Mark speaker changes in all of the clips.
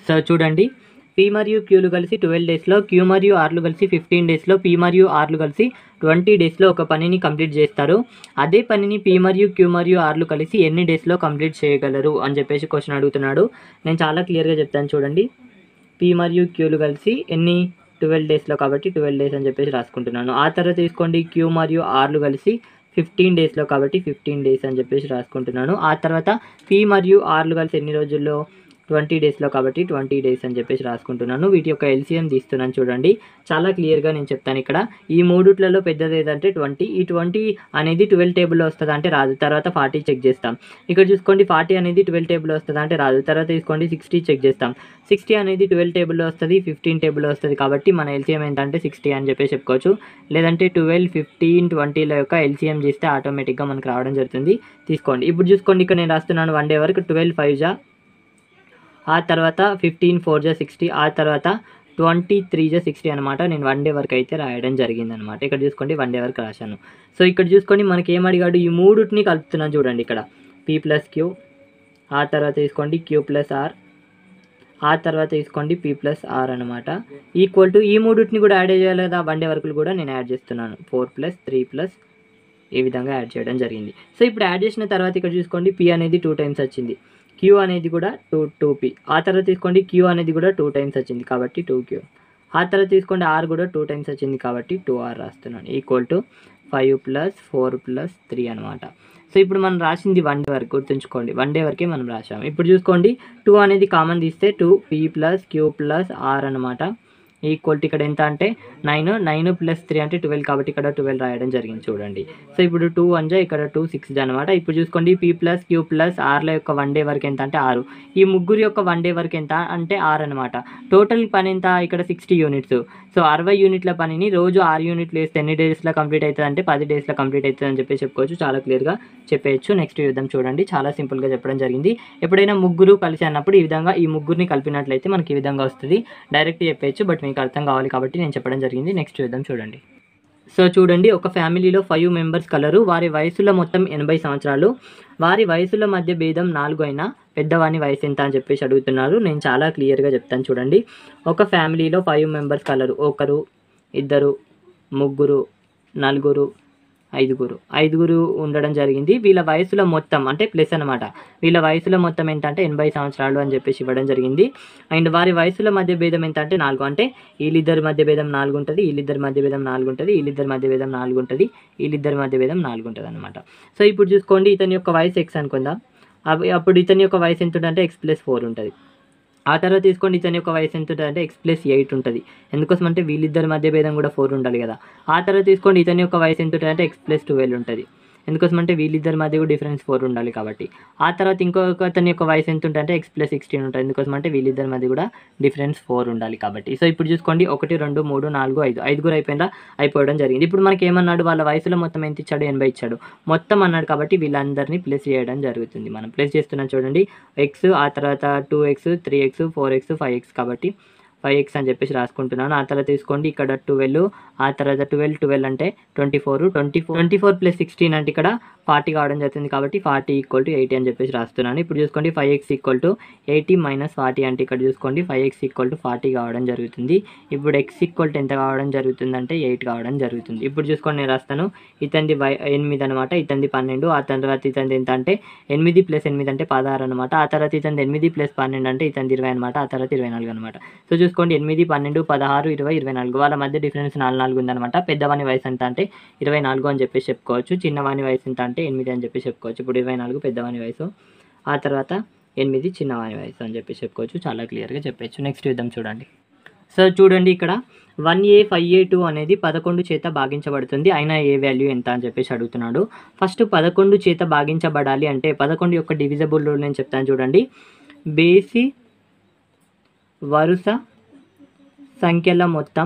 Speaker 1: so చూడండి P మరియు క్యూలు కలిసి ట్వెల్వ్ డేస్లో క్యూ మరియు ఆర్లు కలిసి ఫిఫ్టీన్ డేస్లో పీ మరియు ఆర్లు కలిసి ట్వంటీ డేస్లో ఒక పనిని కంప్లీట్ చేస్తారు అదే పనిని పీ మరియు క్యూ మరియు ఆర్లు కలిసి ఎన్ని డేస్లో కంప్లీట్ చేయగలరు అని చెప్పేసి క్వశ్చన్ అడుగుతున్నాడు నేను చాలా క్లియర్గా చెప్తాను చూడండి పీ మరియు క్యూలు కలిసి ఎన్ని ట్వెల్వ్ డేస్లో కాబట్టి ట్వెల్వ్ డేస్ అని చెప్పేసి రాసుకుంటున్నాను ఆ తర్వాత తీసుకోండి క్యూ మరియు ఆర్లు కలిసి ఫిఫ్టీన్ డేస్లో కాబట్టి ఫిఫ్టీన్ డేస్ అని చెప్పేసి రాసుకుంటున్నాను ఆ తర్వాత పీ మరియు ఆర్లు కలిసి ఎన్ని రోజుల్లో ట్వంటీ డేస్లో కాబట్టి ట్వంటీ డేస్ అని చెప్పేసి రాసుకుంటున్నాను వీటి యొక్క ఎల్సిఎం తీస్తున్నాను చూడండి చాలా క్లియర్గా నేను చెప్తాను ఇక్కడ ఈ మూడుట్లలో పెద్దది ఏదంటే ట్వంటీ ఈ ట్వంటీ అనేది ట్వెల్వ్ టేబుల్లో వస్తుందా అంటే రాదు తర్వాత ఫార్టీ చెక్ చేస్తాం ఇక్కడ చూసుకోండి ఫార్టీ అనేది ట్వెల్వ్ టేబుల్లో వస్తుందా అంటే రాదు తర్వాత తీసుకోండి సిక్స్టీ చెక్ చేస్తాం సిక్స్టీ అనేది ట్వెల్వ్ టేబుల్లో వస్తుంది ఫిఫ్టీన్ టేబుల్లో వస్తుంది కాబట్టి మన ఎల్సిఎం ఏంటంటే సిక్స్టీ అని చెప్పేసి చెప్పుకోవచ్చు లేదంటే ట్వెల్వ్ ఫిఫ్టీన్ ట్వంటీల యొక్క ఎల్సిఎం చేస్తే ఆటోమేటిక్గా మనకు రావడం జరుగుతుంది తీసుకోండి ఇప్పుడు చూసుకోండి ఇక్కడ నేను రాస్తున్నాను వన్ డే వరకు ట్వెల్వ్ ఫైవ్ జా ఆ తర్వాత ఫిఫ్టీన్ ఫోర్ జా సిక్స్టీ ఆ తర్వాత ట్వంటీ త్రీ జా సిక్స్టీ అనమాట నేను వన్ డే వరకు అయితే రాయడం జరిగింది అనమాట ఇక్కడ చూసుకోండి వన్ డే వరకు రాశాను సో ఇక్కడ చూసుకోండి మనకి ఏం అడిగాడు ఈ మూడుని కలుపుతున్నాను చూడండి ఇక్కడ పీ ప్లస్ క్యూ ఆ తర్వాత తీసుకోండి క్యూ ప్లస్ ఆర్ ఆ తర్వాత తీసుకోండి పీ ప్లస్ ఆర్ అనమాట ఈక్వల్ టు ఈ మూడుని కూడా యాడ్ చేయాలి కదా వన్ డే వరకు కూడా నేను యాడ్ చేస్తున్నాను ఫోర్ ప్లస్ త్రీ ప్లస్ ఈ విధంగా యాడ్ చేయడం జరిగింది సో ఇప్పుడు యాడ్ చేసిన తర్వాత ఇక్కడ చూసుకోండి పీ అనేది టూ టైమ్స్ వచ్చింది క్యూ అనేది కూడా టూ టూ పీ ఆ తర్వాత తీసుకోండి క్యూ అనేది కూడా టూ టైమ్స్ వచ్చింది కాబట్టి టూ క్యూ ఆ తర్వాత తీసుకోండి ఆర్ కూడా టూ టైమ్స్ వచ్చింది కాబట్టి టూ ఆర్ రాస్తున్నాను equal to five plus four plus three అనమాట సో ఇప్పుడు మనం రాసింది వన్ డే వరకు గుర్తుంచుకోండి వన్ డే వరకే మనం రాసాము ఇప్పుడు చూసుకోండి టూ అనేది కామన్ తీస్తే two P plus Q plus R అనమాట ఈక్వల్ టు ఇక్కడ ఎంత అంటే నైన్ నైన్ ప్లస్ త్రీ అంటే ట్వెల్వ్ కాబట్టి ఇక్కడ ట్వెల్వ్ రాయడం జరిగింది చూడండి సో ఇప్పుడు టూ వన్ జా ఇక్కడ టూ సిక్స్ అనమాట ఇప్పుడు చూసుకోండి పీ ప్లస్ క్యూ ప్లస్ ఆర్ల యొక్క వన్ డే వరకు ఎంత అంటే ఆరు ఈ ముగ్గురు యొక్క వన్ డే వరకు ఎంత అంటే ఆరు అనమాట టోటల్ పని ఎంత ఇక్కడ సిక్స్టీ యూనిట్స్ సో అరవై యూనిట్ల పనిని రోజు ఆరు యూనిట్లు వేస్తే ఎన్ని డేస్లో కంప్లీట్ అవుతుంది అంటే పది డేస్లో కంప్లీట్ అవుతుంది అని చెప్పి చెప్పుకోవచ్చు చాలా క్లియర్గా చెప్పేయచ్చు నెక్స్ట్ యుద్ధం చూడండి చాలా సింపుల్గా చెప్పడం జరిగింది ఎప్పుడైనా ముగ్గురు కలిసి అన్నప్పుడు ఈ విధంగా ఈ ముగ్గురిని కలిపినట్లయితే మనకి ఈ విధంగా వస్తుంది డైరెక్ట్ చెప్పేయచ్చు బట్ మీకు అర్థం కావాలి కాబట్టి నేను చెప్పడం జరిగింది నెక్స్ట్ యుద్ధం చూడండి సో చూడండి ఒక ఫ్యామిలీలో ఫైవ్ మెంబర్స్ కలరు వారి వయసులో మొత్తం ఎనభై సంవత్సరాలు వారి వయసుల మధ్య భేదం నాలుగు అయినా పెద్దవాని వయసు ఎంత అని చెప్పేసి అడుగుతున్నారు నేను చాలా క్లియర్గా చెప్తాను చూడండి ఒక ఫ్యామిలీలో ఫైవ్ మెంబర్స్ కలరు ఒకరు ఇద్దరు ముగ్గురు నలుగురు ఐదుగురు ఐదుగురు ఉండడం జరిగింది వీళ్ళ వయసులో మొత్తం అంటే ప్లస్ అనమాట వీళ్ళ వయసులో మొత్తం ఎంత అంటే ఎనభై సంవత్సరాలు అని చెప్పేసి ఇవ్వడం జరిగింది అండ్ వారి వయసుల మధ్య భేదం ఎంత అంటే నాలుగు అంటే వీళ్ళిద్దరి మధ్య భేదం నాలుగు ఉంటుంది వీళ్ళిద్దరి మధ్య భేదం నాలుగు ఉంటుంది వీళ్ళిద్దరి మధ్య భేదం నాలుగు ఉంటుంది వీళ్ళిద్దరి మధ్య భేదం నాలుగు ఉంటుంది అనమాట సో ఇప్పుడు చూసుకోండి ఇతని యొక్క వయసు ఎక్స్ అనుకుందాం అవి- అప్పుడు ఇతని యొక్క వయసు ఎంత ఉంటుంది అంటే ఎక్స్ ప్లస్ ఫోర్ ఉంటుంది ఆ తర్వాత తీసుకోండి ఇతని యొక్క వయసు ఎంత ఉంటుంది అంటే ఎక్స్ ప్లస్ ఎయిట్ ఉంటుంది ఎందుకోసం అంటే వీళ్ళిద్దరి మధ్య భేదం కూడా ఫోర్ ఉండాలి కదా ఆ తర్వాత తీసుకోండి ఇతని యొక్క వయసు ఎంత ఉంటుంది అంటే ఎక్స్ ప్లస్ ట్వెల్వ్ ఉంటుంది ఎందుకోసం అంటే వీళ్ళిద్దరి మధ్య కూడా డిఫరెన్స్ ఫోర్ ఉండాలి కాబట్టి ఆ తర్వాత ఇంకొక అతని యొక్క వయసు ఎంత ఉంటుంది అంటే ఎక్స్ ప్లస్ సిక్స్టీన్ ఉంటుంది ఎందుకోసం అంటే వీళ్ళిద్దరి మధ్య కూడా డిఫరెన్స్ ఫోర్ ఉండాలి కాబట్టి సో ఇప్పుడు చూసుకోండి ఒకటి రెండు మూడు నాలుగు ఐదు ఐదుగురు అయిపోయిందా అయిపోవడం జరిగింది ఇప్పుడు మనకి ఏమన్నాడు వాళ్ళ వయసులో మొత్తం ఎంత ఇచ్చాడు ఎనభై ఇచ్చాడు మొత్తం అన్నాడు కాబట్టి వీళ్ళందరినీ ప్లస్ చేయడం జరుగుతుంది మనం ప్లస్ చేస్తున్నాం చూడండి ఎక్స్ ఆ తర్వాత two X three X four X five X కాబట్టి ఫైవ్ ఎక్స్ అని చెప్పేసి రాసుకుంటున్నాను ఆ తర్వాత తీసుకోండి ఇక్కడ ట్వెల్వ్ ఆ తర్వాత ట్వెల్వ్ ట్వెల్వ్ అంటే twenty four twenty four twenty four plus sixteen అంటే ఇక్కడ ఫార్టీ కావడం జరుగుతుంది కాబట్టి ఫార్టీ ఈక్వల్ టు ఎయిటీ అని చెప్పేసి రాస్తున్నాను ఇప్పుడు చూసుకోండి five X equal to eighty minus forty అంటే ఇక్కడ చూసుకోండి five X equal to forty కావడం జరుగుతుంది ఇప్పుడు ఎక్స్ ఈక్వల్ టు ఎంత కావడం జరుగుతుంది అంటే ఎయిట్ కావడం జరుగుతుంది ఇప్పుడు చూసుకోండి నేను రాస్తాను ఇతంది వై ఎనిమిది అనమాట ఇతంది పన్నెండు ఆ తర్వాత ఇతంది ఎంత అంటే ఎనిమిది ప్లస్ ఎనిమిది అంటే పదహారు అనమాట ఆ తర్వాత ఇతంది ఎనిమిది ప్లస్ పన్నెండు అంటే ఇతంది ఇరవై అనమాట ఆ తర్వాత ఇరవై నాలుగు అనమాట సో చూసుకోండి ఎనిమిది పన్నెండు పదహారు ఇరవై ఇరవై నాలుగు వాళ్ళ మధ్య డిఫరెన్స్ నాలుగు నాలుగు ఉందన్నమాట పెద్దవాని వయసు ఎంత అంటే ఇరవై నాలుగు అని చెప్పేసి చెప్పుకోవచ్చు చిన్నవాని వయసు ఎంత అంటే ఎనిమిది అని చెప్పేసి చెప్పుకోవచ్చు ఇప్పుడు ఇరవై నాలుగు పెద్దవాని వయసు ఆ తర్వాత ఎనిమిది చిన్నవాని వయసు అని చెప్పేసి చెప్పుకోవచ్చు చాలా క్లియర్గా చెప్పచ్చు నెక్స్ట్ యుద్ధం చూడండి సో చూడండి ఇక్కడ one A five A two అనేది పదకొండు చేత భాగించబడుతుంది అయినా ఏ వాల్యూ ఎంత అని చెప్పేసి అడుగుతున్నాడు ఫస్ట్ పదకొండు చేత భాగించబడాలి అంటే పదకొండు యొక్క డివిజబుల్ రూల్ నేను చెప్తాను చూడండి బేసి వరుస సంఖ్యల మొత్తం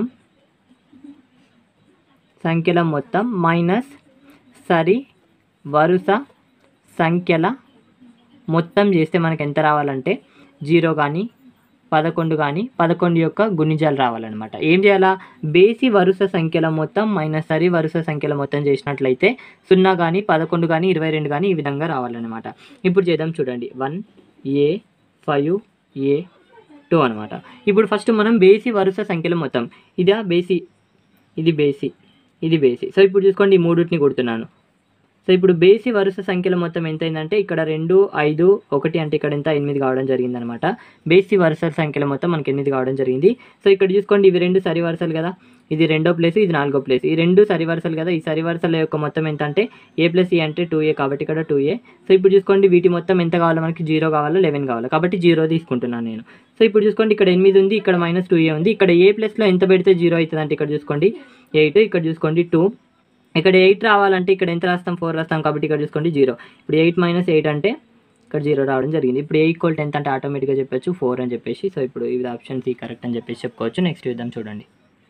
Speaker 1: సంఖ్యల మొత్తం మైనస్ సరి వరుస సంఖ్యల మొత్తం చేస్తే మనకి ఎంత రావాలంటే జీరో కానీ పదకొండు కానీ పదకొండు యొక్క గుణిజాలు రావాలన్నమాట ఏం చేయాలా బేసి వరుస సంఖ్యల మొత్తం మైనస్ సరి వరుస సంఖ్యల మొత్తం చేసినట్లయితే సున్నా కానీ పదకొండు కానీ ఇరవై రెండు కానీ ఈ విధంగా రావాలన్నమాట ఇప్పుడు చేద్దాం చూడండి one A five A two అనమాట ఇప్పుడు ఫస్ట్ మనం బేసి వరుస సంఖ్యలు మొత్తం ఇదా బేసి ఇది బేసి ఇది బేసి సో ఇప్పుడు చూసుకోండి ఈ మూడింటిని కొడుతున్నాను సో ఇప్పుడు బేసి వరుస సంఖ్యల మొత్తం ఎంత అయిందంటే ఇక్కడ రెండు ఐదు ఒకటి అంటే ఇక్కడ ఎంత ఎనిమిది కావడం జరిగింది అనమాట బేసి వరుసల సంఖ్యల మొత్తం మనకి ఎనిమిది కావడం జరిగింది సో ఇక్కడ చూసుకోండి ఇవి రెండు సరి వరుసలు కదా ఇది రెండో ప్లేస్ ఇది నాలుగో ప్లేస్ ఈ రెండు సరి వరుసలు కదా ఈ సరి వరుసల యొక్క మొత్తం ఎంత అంటే ఏ ప్లస్ ఏ అంటే టూ ఏ కాబట్టి ఇక్కడ టూ ఏ సో ఇప్పుడు చూసుకోండి వీటి మొత్తం ఎంత కావాలో మనకి జీరో కావాలో లెవెన్ కావాలి కాబట్టి జీరో తీసుకుంటున్నాను నేను సో ఇప్పుడు చూసుకోండి ఇక్కడ ఎనిమిది ఉంది ఇక్కడ మైనస్ టూ ఏ ఉంది ఇక్కడ ఏ ప్లస్లో ఎంత పెడితే జీరో అవుతుంది అంటే ఇక్కడ చూసుకోండి ఎయిట్ ఇక్కడ చూసుకోండి టూ ఇక్కడ ఎయిట్ రావాలంటే ఇక్కడ ఎంత రాస్తాం ఫోర్ రాస్తాం కాబట్టి ఇక్కడ చూసుకోండి జీరో ఇప్పుడు ఎయిట్ మైనస్ ఎయిట్ అంటే ఇక్కడ జీరో రావడం జరిగింది ఇప్పుడు ఏ ఈక్వల్ టెన్త్ అంటే ఆటోమేటిక్గా చెప్పొచ్చు ఫోర్ అని చెప్పేసి సో ఇప్పుడు ఇది ఆప్షన్ సి కరెక్ట్ అని చెప్పేసి చెప్పుకోవచ్చు నెక్స్ట్ చూద్దాం చూడండి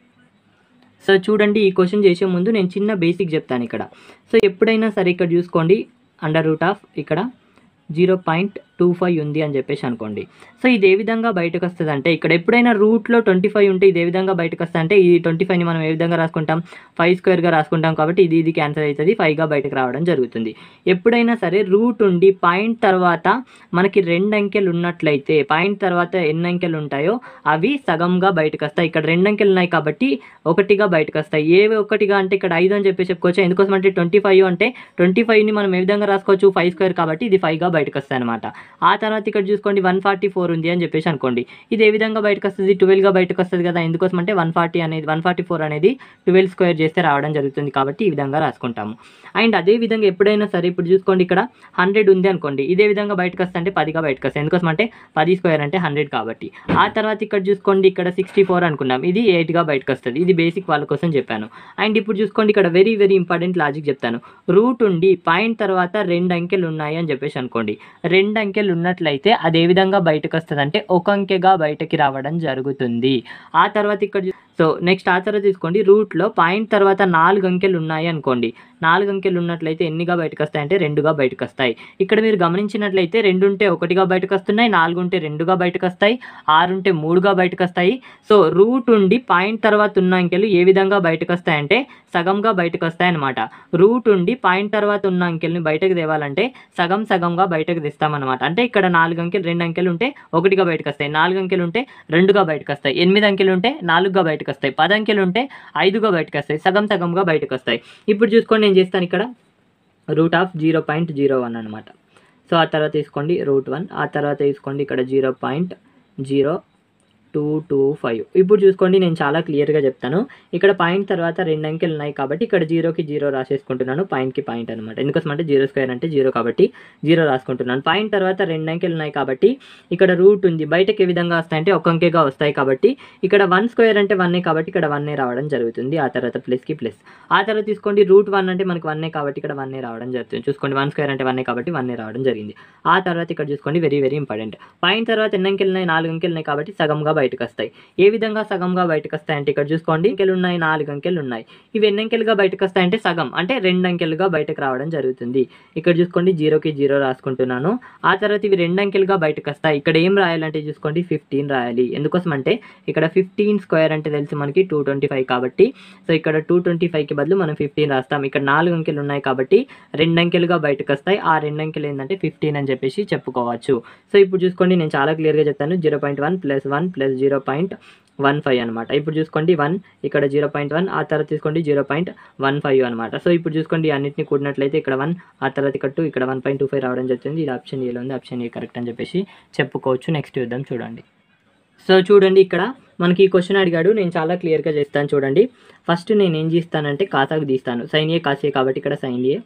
Speaker 1: సో చూడండి ఈ క్వశ్చన్ చేసే ముందు నేను చిన్న బేసిక్ చెప్తాను ఇక్కడ సో ఎప్పుడైనా సరే ఇక్కడ చూసుకోండి అండర్ రూట్ ఆఫ్ ఇక్కడ జీరో పాయింట్ టూ ఫైవ్ ఉంది అని చెప్పేసి అనుకోండి సో ఇది ఏ విధంగా బయటకు వస్తుంది అంటే ఇక్కడ ఎప్పుడైనా రూట్లో ట్వంటీ ఫైవ్ ఉంటే ఇది ఏ విధంగా బయటకు వస్తుంది అంటే ఈ ట్వంటీ ఫైవ్ని మనం ఏ విధంగా రాసుకుంటాం ఫైవ్ స్క్వేర్గా రాసుకుంటాం కాబట్టి ఇది ఇది క్యాన్సిల్ అవుతుంది ఫైవ్గా బయటకు రావడం జరుగుతుంది ఎప్పుడైనా సరే రూట్ ఉండి పాయింట్ తర్వాత మనకి రెండు అంకెలు ఉన్నట్లయితే పాయింట్ తర్వాత ఎన్ని అంకెలు ఉంటాయో అవి సగంగా బయటకు వస్తాయి ఇక్కడ రెండు అంకెలు ఉన్నాయి కాబట్టి ఒకటిగా బయటకు వస్తాయి ఏ ఒకటిగా అంటే ఇక్కడ ఐదు అని చెప్పి చెప్పుకోవచ్చు ఎందుకోసం అంటే ట్వంటీ ఫైవ్ అంటే ట్వంటీ ఫైవ్ని మనం ఏ విధంగా రాసుకోవచ్చు ఫైవ్ స్క్వేర్ కాబట్టి ఇది ఫైవ్గా బయటకు వస్తాయి అనమాట ఆ తర్వాత ఇక్కడ చూసుకోండి వన్ ఫార్టీ ఫోర్ ఉంది అని చెప్పేసి అనుకోండి ఇది ఏ విధంగా బయటకు వస్తుంది ట్వెల్వ్గా బయటకు వస్తుంది కదా ఎందుకోసం అంటే వన్ ఫార్టీ అనేది వన్ ఫార్టీ ఫోర్ అనేది ట్వెల్వ్ స్క్వేర్ చేస్తే రావడం జరుగుతుంది కాబట్టి ఈ విధంగా రాసుకుంటాము అండ్ అదే విధంగా ఎప్పుడైనా సరే ఇప్పుడు చూసుకోండి ఇక్కడ హండ్రెడ్ ఉంది అనుకోండి ఇదే విధంగా బయటకు వస్తే అంటే పదిగా బయటకు వస్తాయి ఎందుకోసం అంటే పది స్క్వేర్ అంటే హండ్రెడ్ కాబట్టి ఆ తర్వాత ఇక్కడ చూసుకోండి ఇక్కడ సిక్స్టీ ఫోర్ అనుకున్నాం ఇది ఎయిట్గా బయటకు వస్తుంది ఇది బేసిక్ వాళ్ళ కోసం చెప్పాను అండ్ ఇప్పుడు చూసుకోండి ఇక్కడ వెరీ వెరీ ఇంపార్టెంట్ లాజిక్ చెప్తాను రూట్ ఉండి పాయింట్ తర్వాత రెండు అంకెలు ఉన్నాయి అని చెప్పేసి అనుకోండి రెండు అంకెలు ఉన్నట్లయితే అది ఏ విధంగా బయటకు వస్తుంది అంటే ఒక అంకెగా బయటకి రావడం జరుగుతుంది ఆ తర్వాత ఇక్కడ చూ- సో నెక్స్ట్ ఆ తర్వాత తీసుకోండి రూట్లో పాయింట్ తర్వాత నాలుగు అంకెలు ఉన్నాయి అనుకోండి నాలుగు అంకెలు ఉన్నట్లయితే ఎన్నిగా బయటకు వస్తాయి అంటే రెండుగా బయటకు వస్తాయి ఇక్కడ మీరు గమనించినట్లయితే రెండు ఉంటే ఒకటిగా బయటకు వస్తున్నాయి నాలుగు ఉంటే రెండుగా బయటకు వస్తాయి ఆరు ఉంటే మూడుగా బయటకు వస్తాయి సో రూట్ ఉండి పాయింట్ తర్వాత ఉన్న అంకెలు ఏ విధంగా బయటకు వస్తాయంటే సగంగా బయటకు వస్తాయి అనమాట రూట్ ఉండి పాయింట్ తర్వాత ఉన్న అంకెల్ని బయటకు తేవాలంటే సగం సగంగా బయటకు తెస్తామన్నమాట అంటే ఇక్కడ నాలుగు అంకెలు రెండు అంకెలు ఉంటే ఒకటిగా బయటకు వస్తాయి నాలుగు అంకెలు ఉంటే రెండుగా బయటకు వస్తాయి ఎనిమిది అంకెలు ఉంటే నాలుగుగా బయటకు వస్తాయి పది అంకెలు ఉంటే ఐదుగా బయటకు వస్తాయి సగం సగంగా బయటకు వస్తాయి ఇప్పుడు చూసుకోండి నేను చేస్తాను ఇక్కడ root of zero point zero one అనమాట సో ఆ తర్వాత తీసుకోండి రూట్ వన్ ఆ తర్వాత తీసుకోండి ఇక్కడ zero point zero two two five ఇప్పుడు చూసుకోండి నేను చాలా క్లియర్గా చెప్తాను ఇక్కడ పాయింట్ తర్వాత రెండు అంకెలు ఉన్నాయి కాబట్టి ఇక్కడ జీరోకి జీరో రాసేసుకుంటున్నాను పాయింట్కి పాయింట్ అనమాట ఎందుకోసం అంటే జీరో స్క్వేర్ అంటే జీరో కాబట్టి జీరో రాసుకుంటున్నాను పాయింట్ తర్వాత రెండు అంకెలు ఉన్నాయి కాబట్టి ఇక్కడ రూట్ ఉంది బయటకి ఏ విధంగా వస్తాయంటే ఒక అంకెగా వస్తాయి కాబట్టి ఇక్కడ వన్ స్క్వేర్ అంటే వన్నే కాబట్టి ఇక్కడ వన్నే రావడం జరుగుతుంది ఆ తర్వాత ప్లస్కి ప్లస్ ఆ తర్వాత తీసుకోండి రూట్ వన్ అంటే మనకి వన్నే కాబట్టి ఇక్కడ వన్నే రావడం జరుగుతుంది చూసుకోండి వన్ స్క్వేర్ అంటే వన్నే కాబట్టి వన్నే రావడం జరిగింది ఆ తర్వాత ఇక్కడ చూసుకోండి వెరీ వెరీ ఇంపార్టెంట్ పాయింట్ తర్వాత ఎన్ని అంకెలు ఉన్నాయి నాలుగు అంకెలు ఉన్నాయి కాబట్టి సగంగా బయటకు వస్తాయి ఏ విధంగా సగంగా బయటకు వస్తాయి అంటే ఇక్కడ చూసుకోండి అంకెలు ఉన్నాయి నాలుగు అంకెలు ఉన్నాయి ఇవి ఎన్ని అంకెలుగా బయటకు వస్తాయంటే సగం అంటే రెండు అంకెలుగా బయటకు రావడం జరుగుతుంది ఇక్కడ చూసుకోండి జీరోకి జీరో రాసుకుంటున్నాను ఆ తర్వాత ఇవి రెండు అంకెలుగా బయటకు వస్తాయి ఇక్కడ ఏం రాయాలంటే చూసుకోండి ఫిఫ్టీన్ రాయాలి ఎందుకోసం అంటే ఇక్కడ ఫిఫ్టీన్ స్క్వేర్ అంటే తెలిసి మనకి టూ ట్వంటీ ఫైవ్ కాబట్టి సో ఇక్కడ టూ ట్వంటీ ఫైవ్కి బదులు మనం ఫిఫ్టీన్ రాస్తాం ఇక్కడ నాలుగు అంకెలు ఉన్నాయి కాబట్టి రెండు అంకెలుగా బయటకు వస్తాయి ఆ రెండు అంకెలు ఏంటంటే ఫిఫ్టీన్ అని చెప్పేసి చెప్పుకోవచ్చు సో ఇప్పుడు చూసుకోండి నేను చాలా క్లియర్గా చెప్తాను zero point one plus one plus zero point one five అనమాట ఇప్పుడు చూసుకోండి వన్ ఇక్కడ జీరో పాయింట్ వన్ ఆ తర్వాత తీసుకోండి జీరో పాయింట్ వన్ ఫైవ్ అనమాట సో ఇప్పుడు చూసుకోండి అన్నింటిని కూడినట్లయితే ఇక్కడ వన్ ఆ తర్వాత ఇక్కడ టూ ఇక్కడ వన్ పాయింట్ టూ ఫైవ్ రావడం జరుగుతుంది ఇది ఆప్షన్ ఏలో ఉంది ఆప్షన్ ఏ కరెక్ట్ అని చెప్పేసి చెప్పుకోవచ్చు నెక్స్ట్ చూద్దాం చూడండి సో చూడండి ఇక్కడ మనకి ఈ క్వశ్చన్ అడిగాడు నేను చాలా క్లియర్గా చేస్తాను చూడండి ఫస్ట్ నేను ఏం చేస్తానంటే కాసాకు తీస్తాను సైన్ ఏ కాసే కాబట్టి ఇక్కడ సైన్ ఏ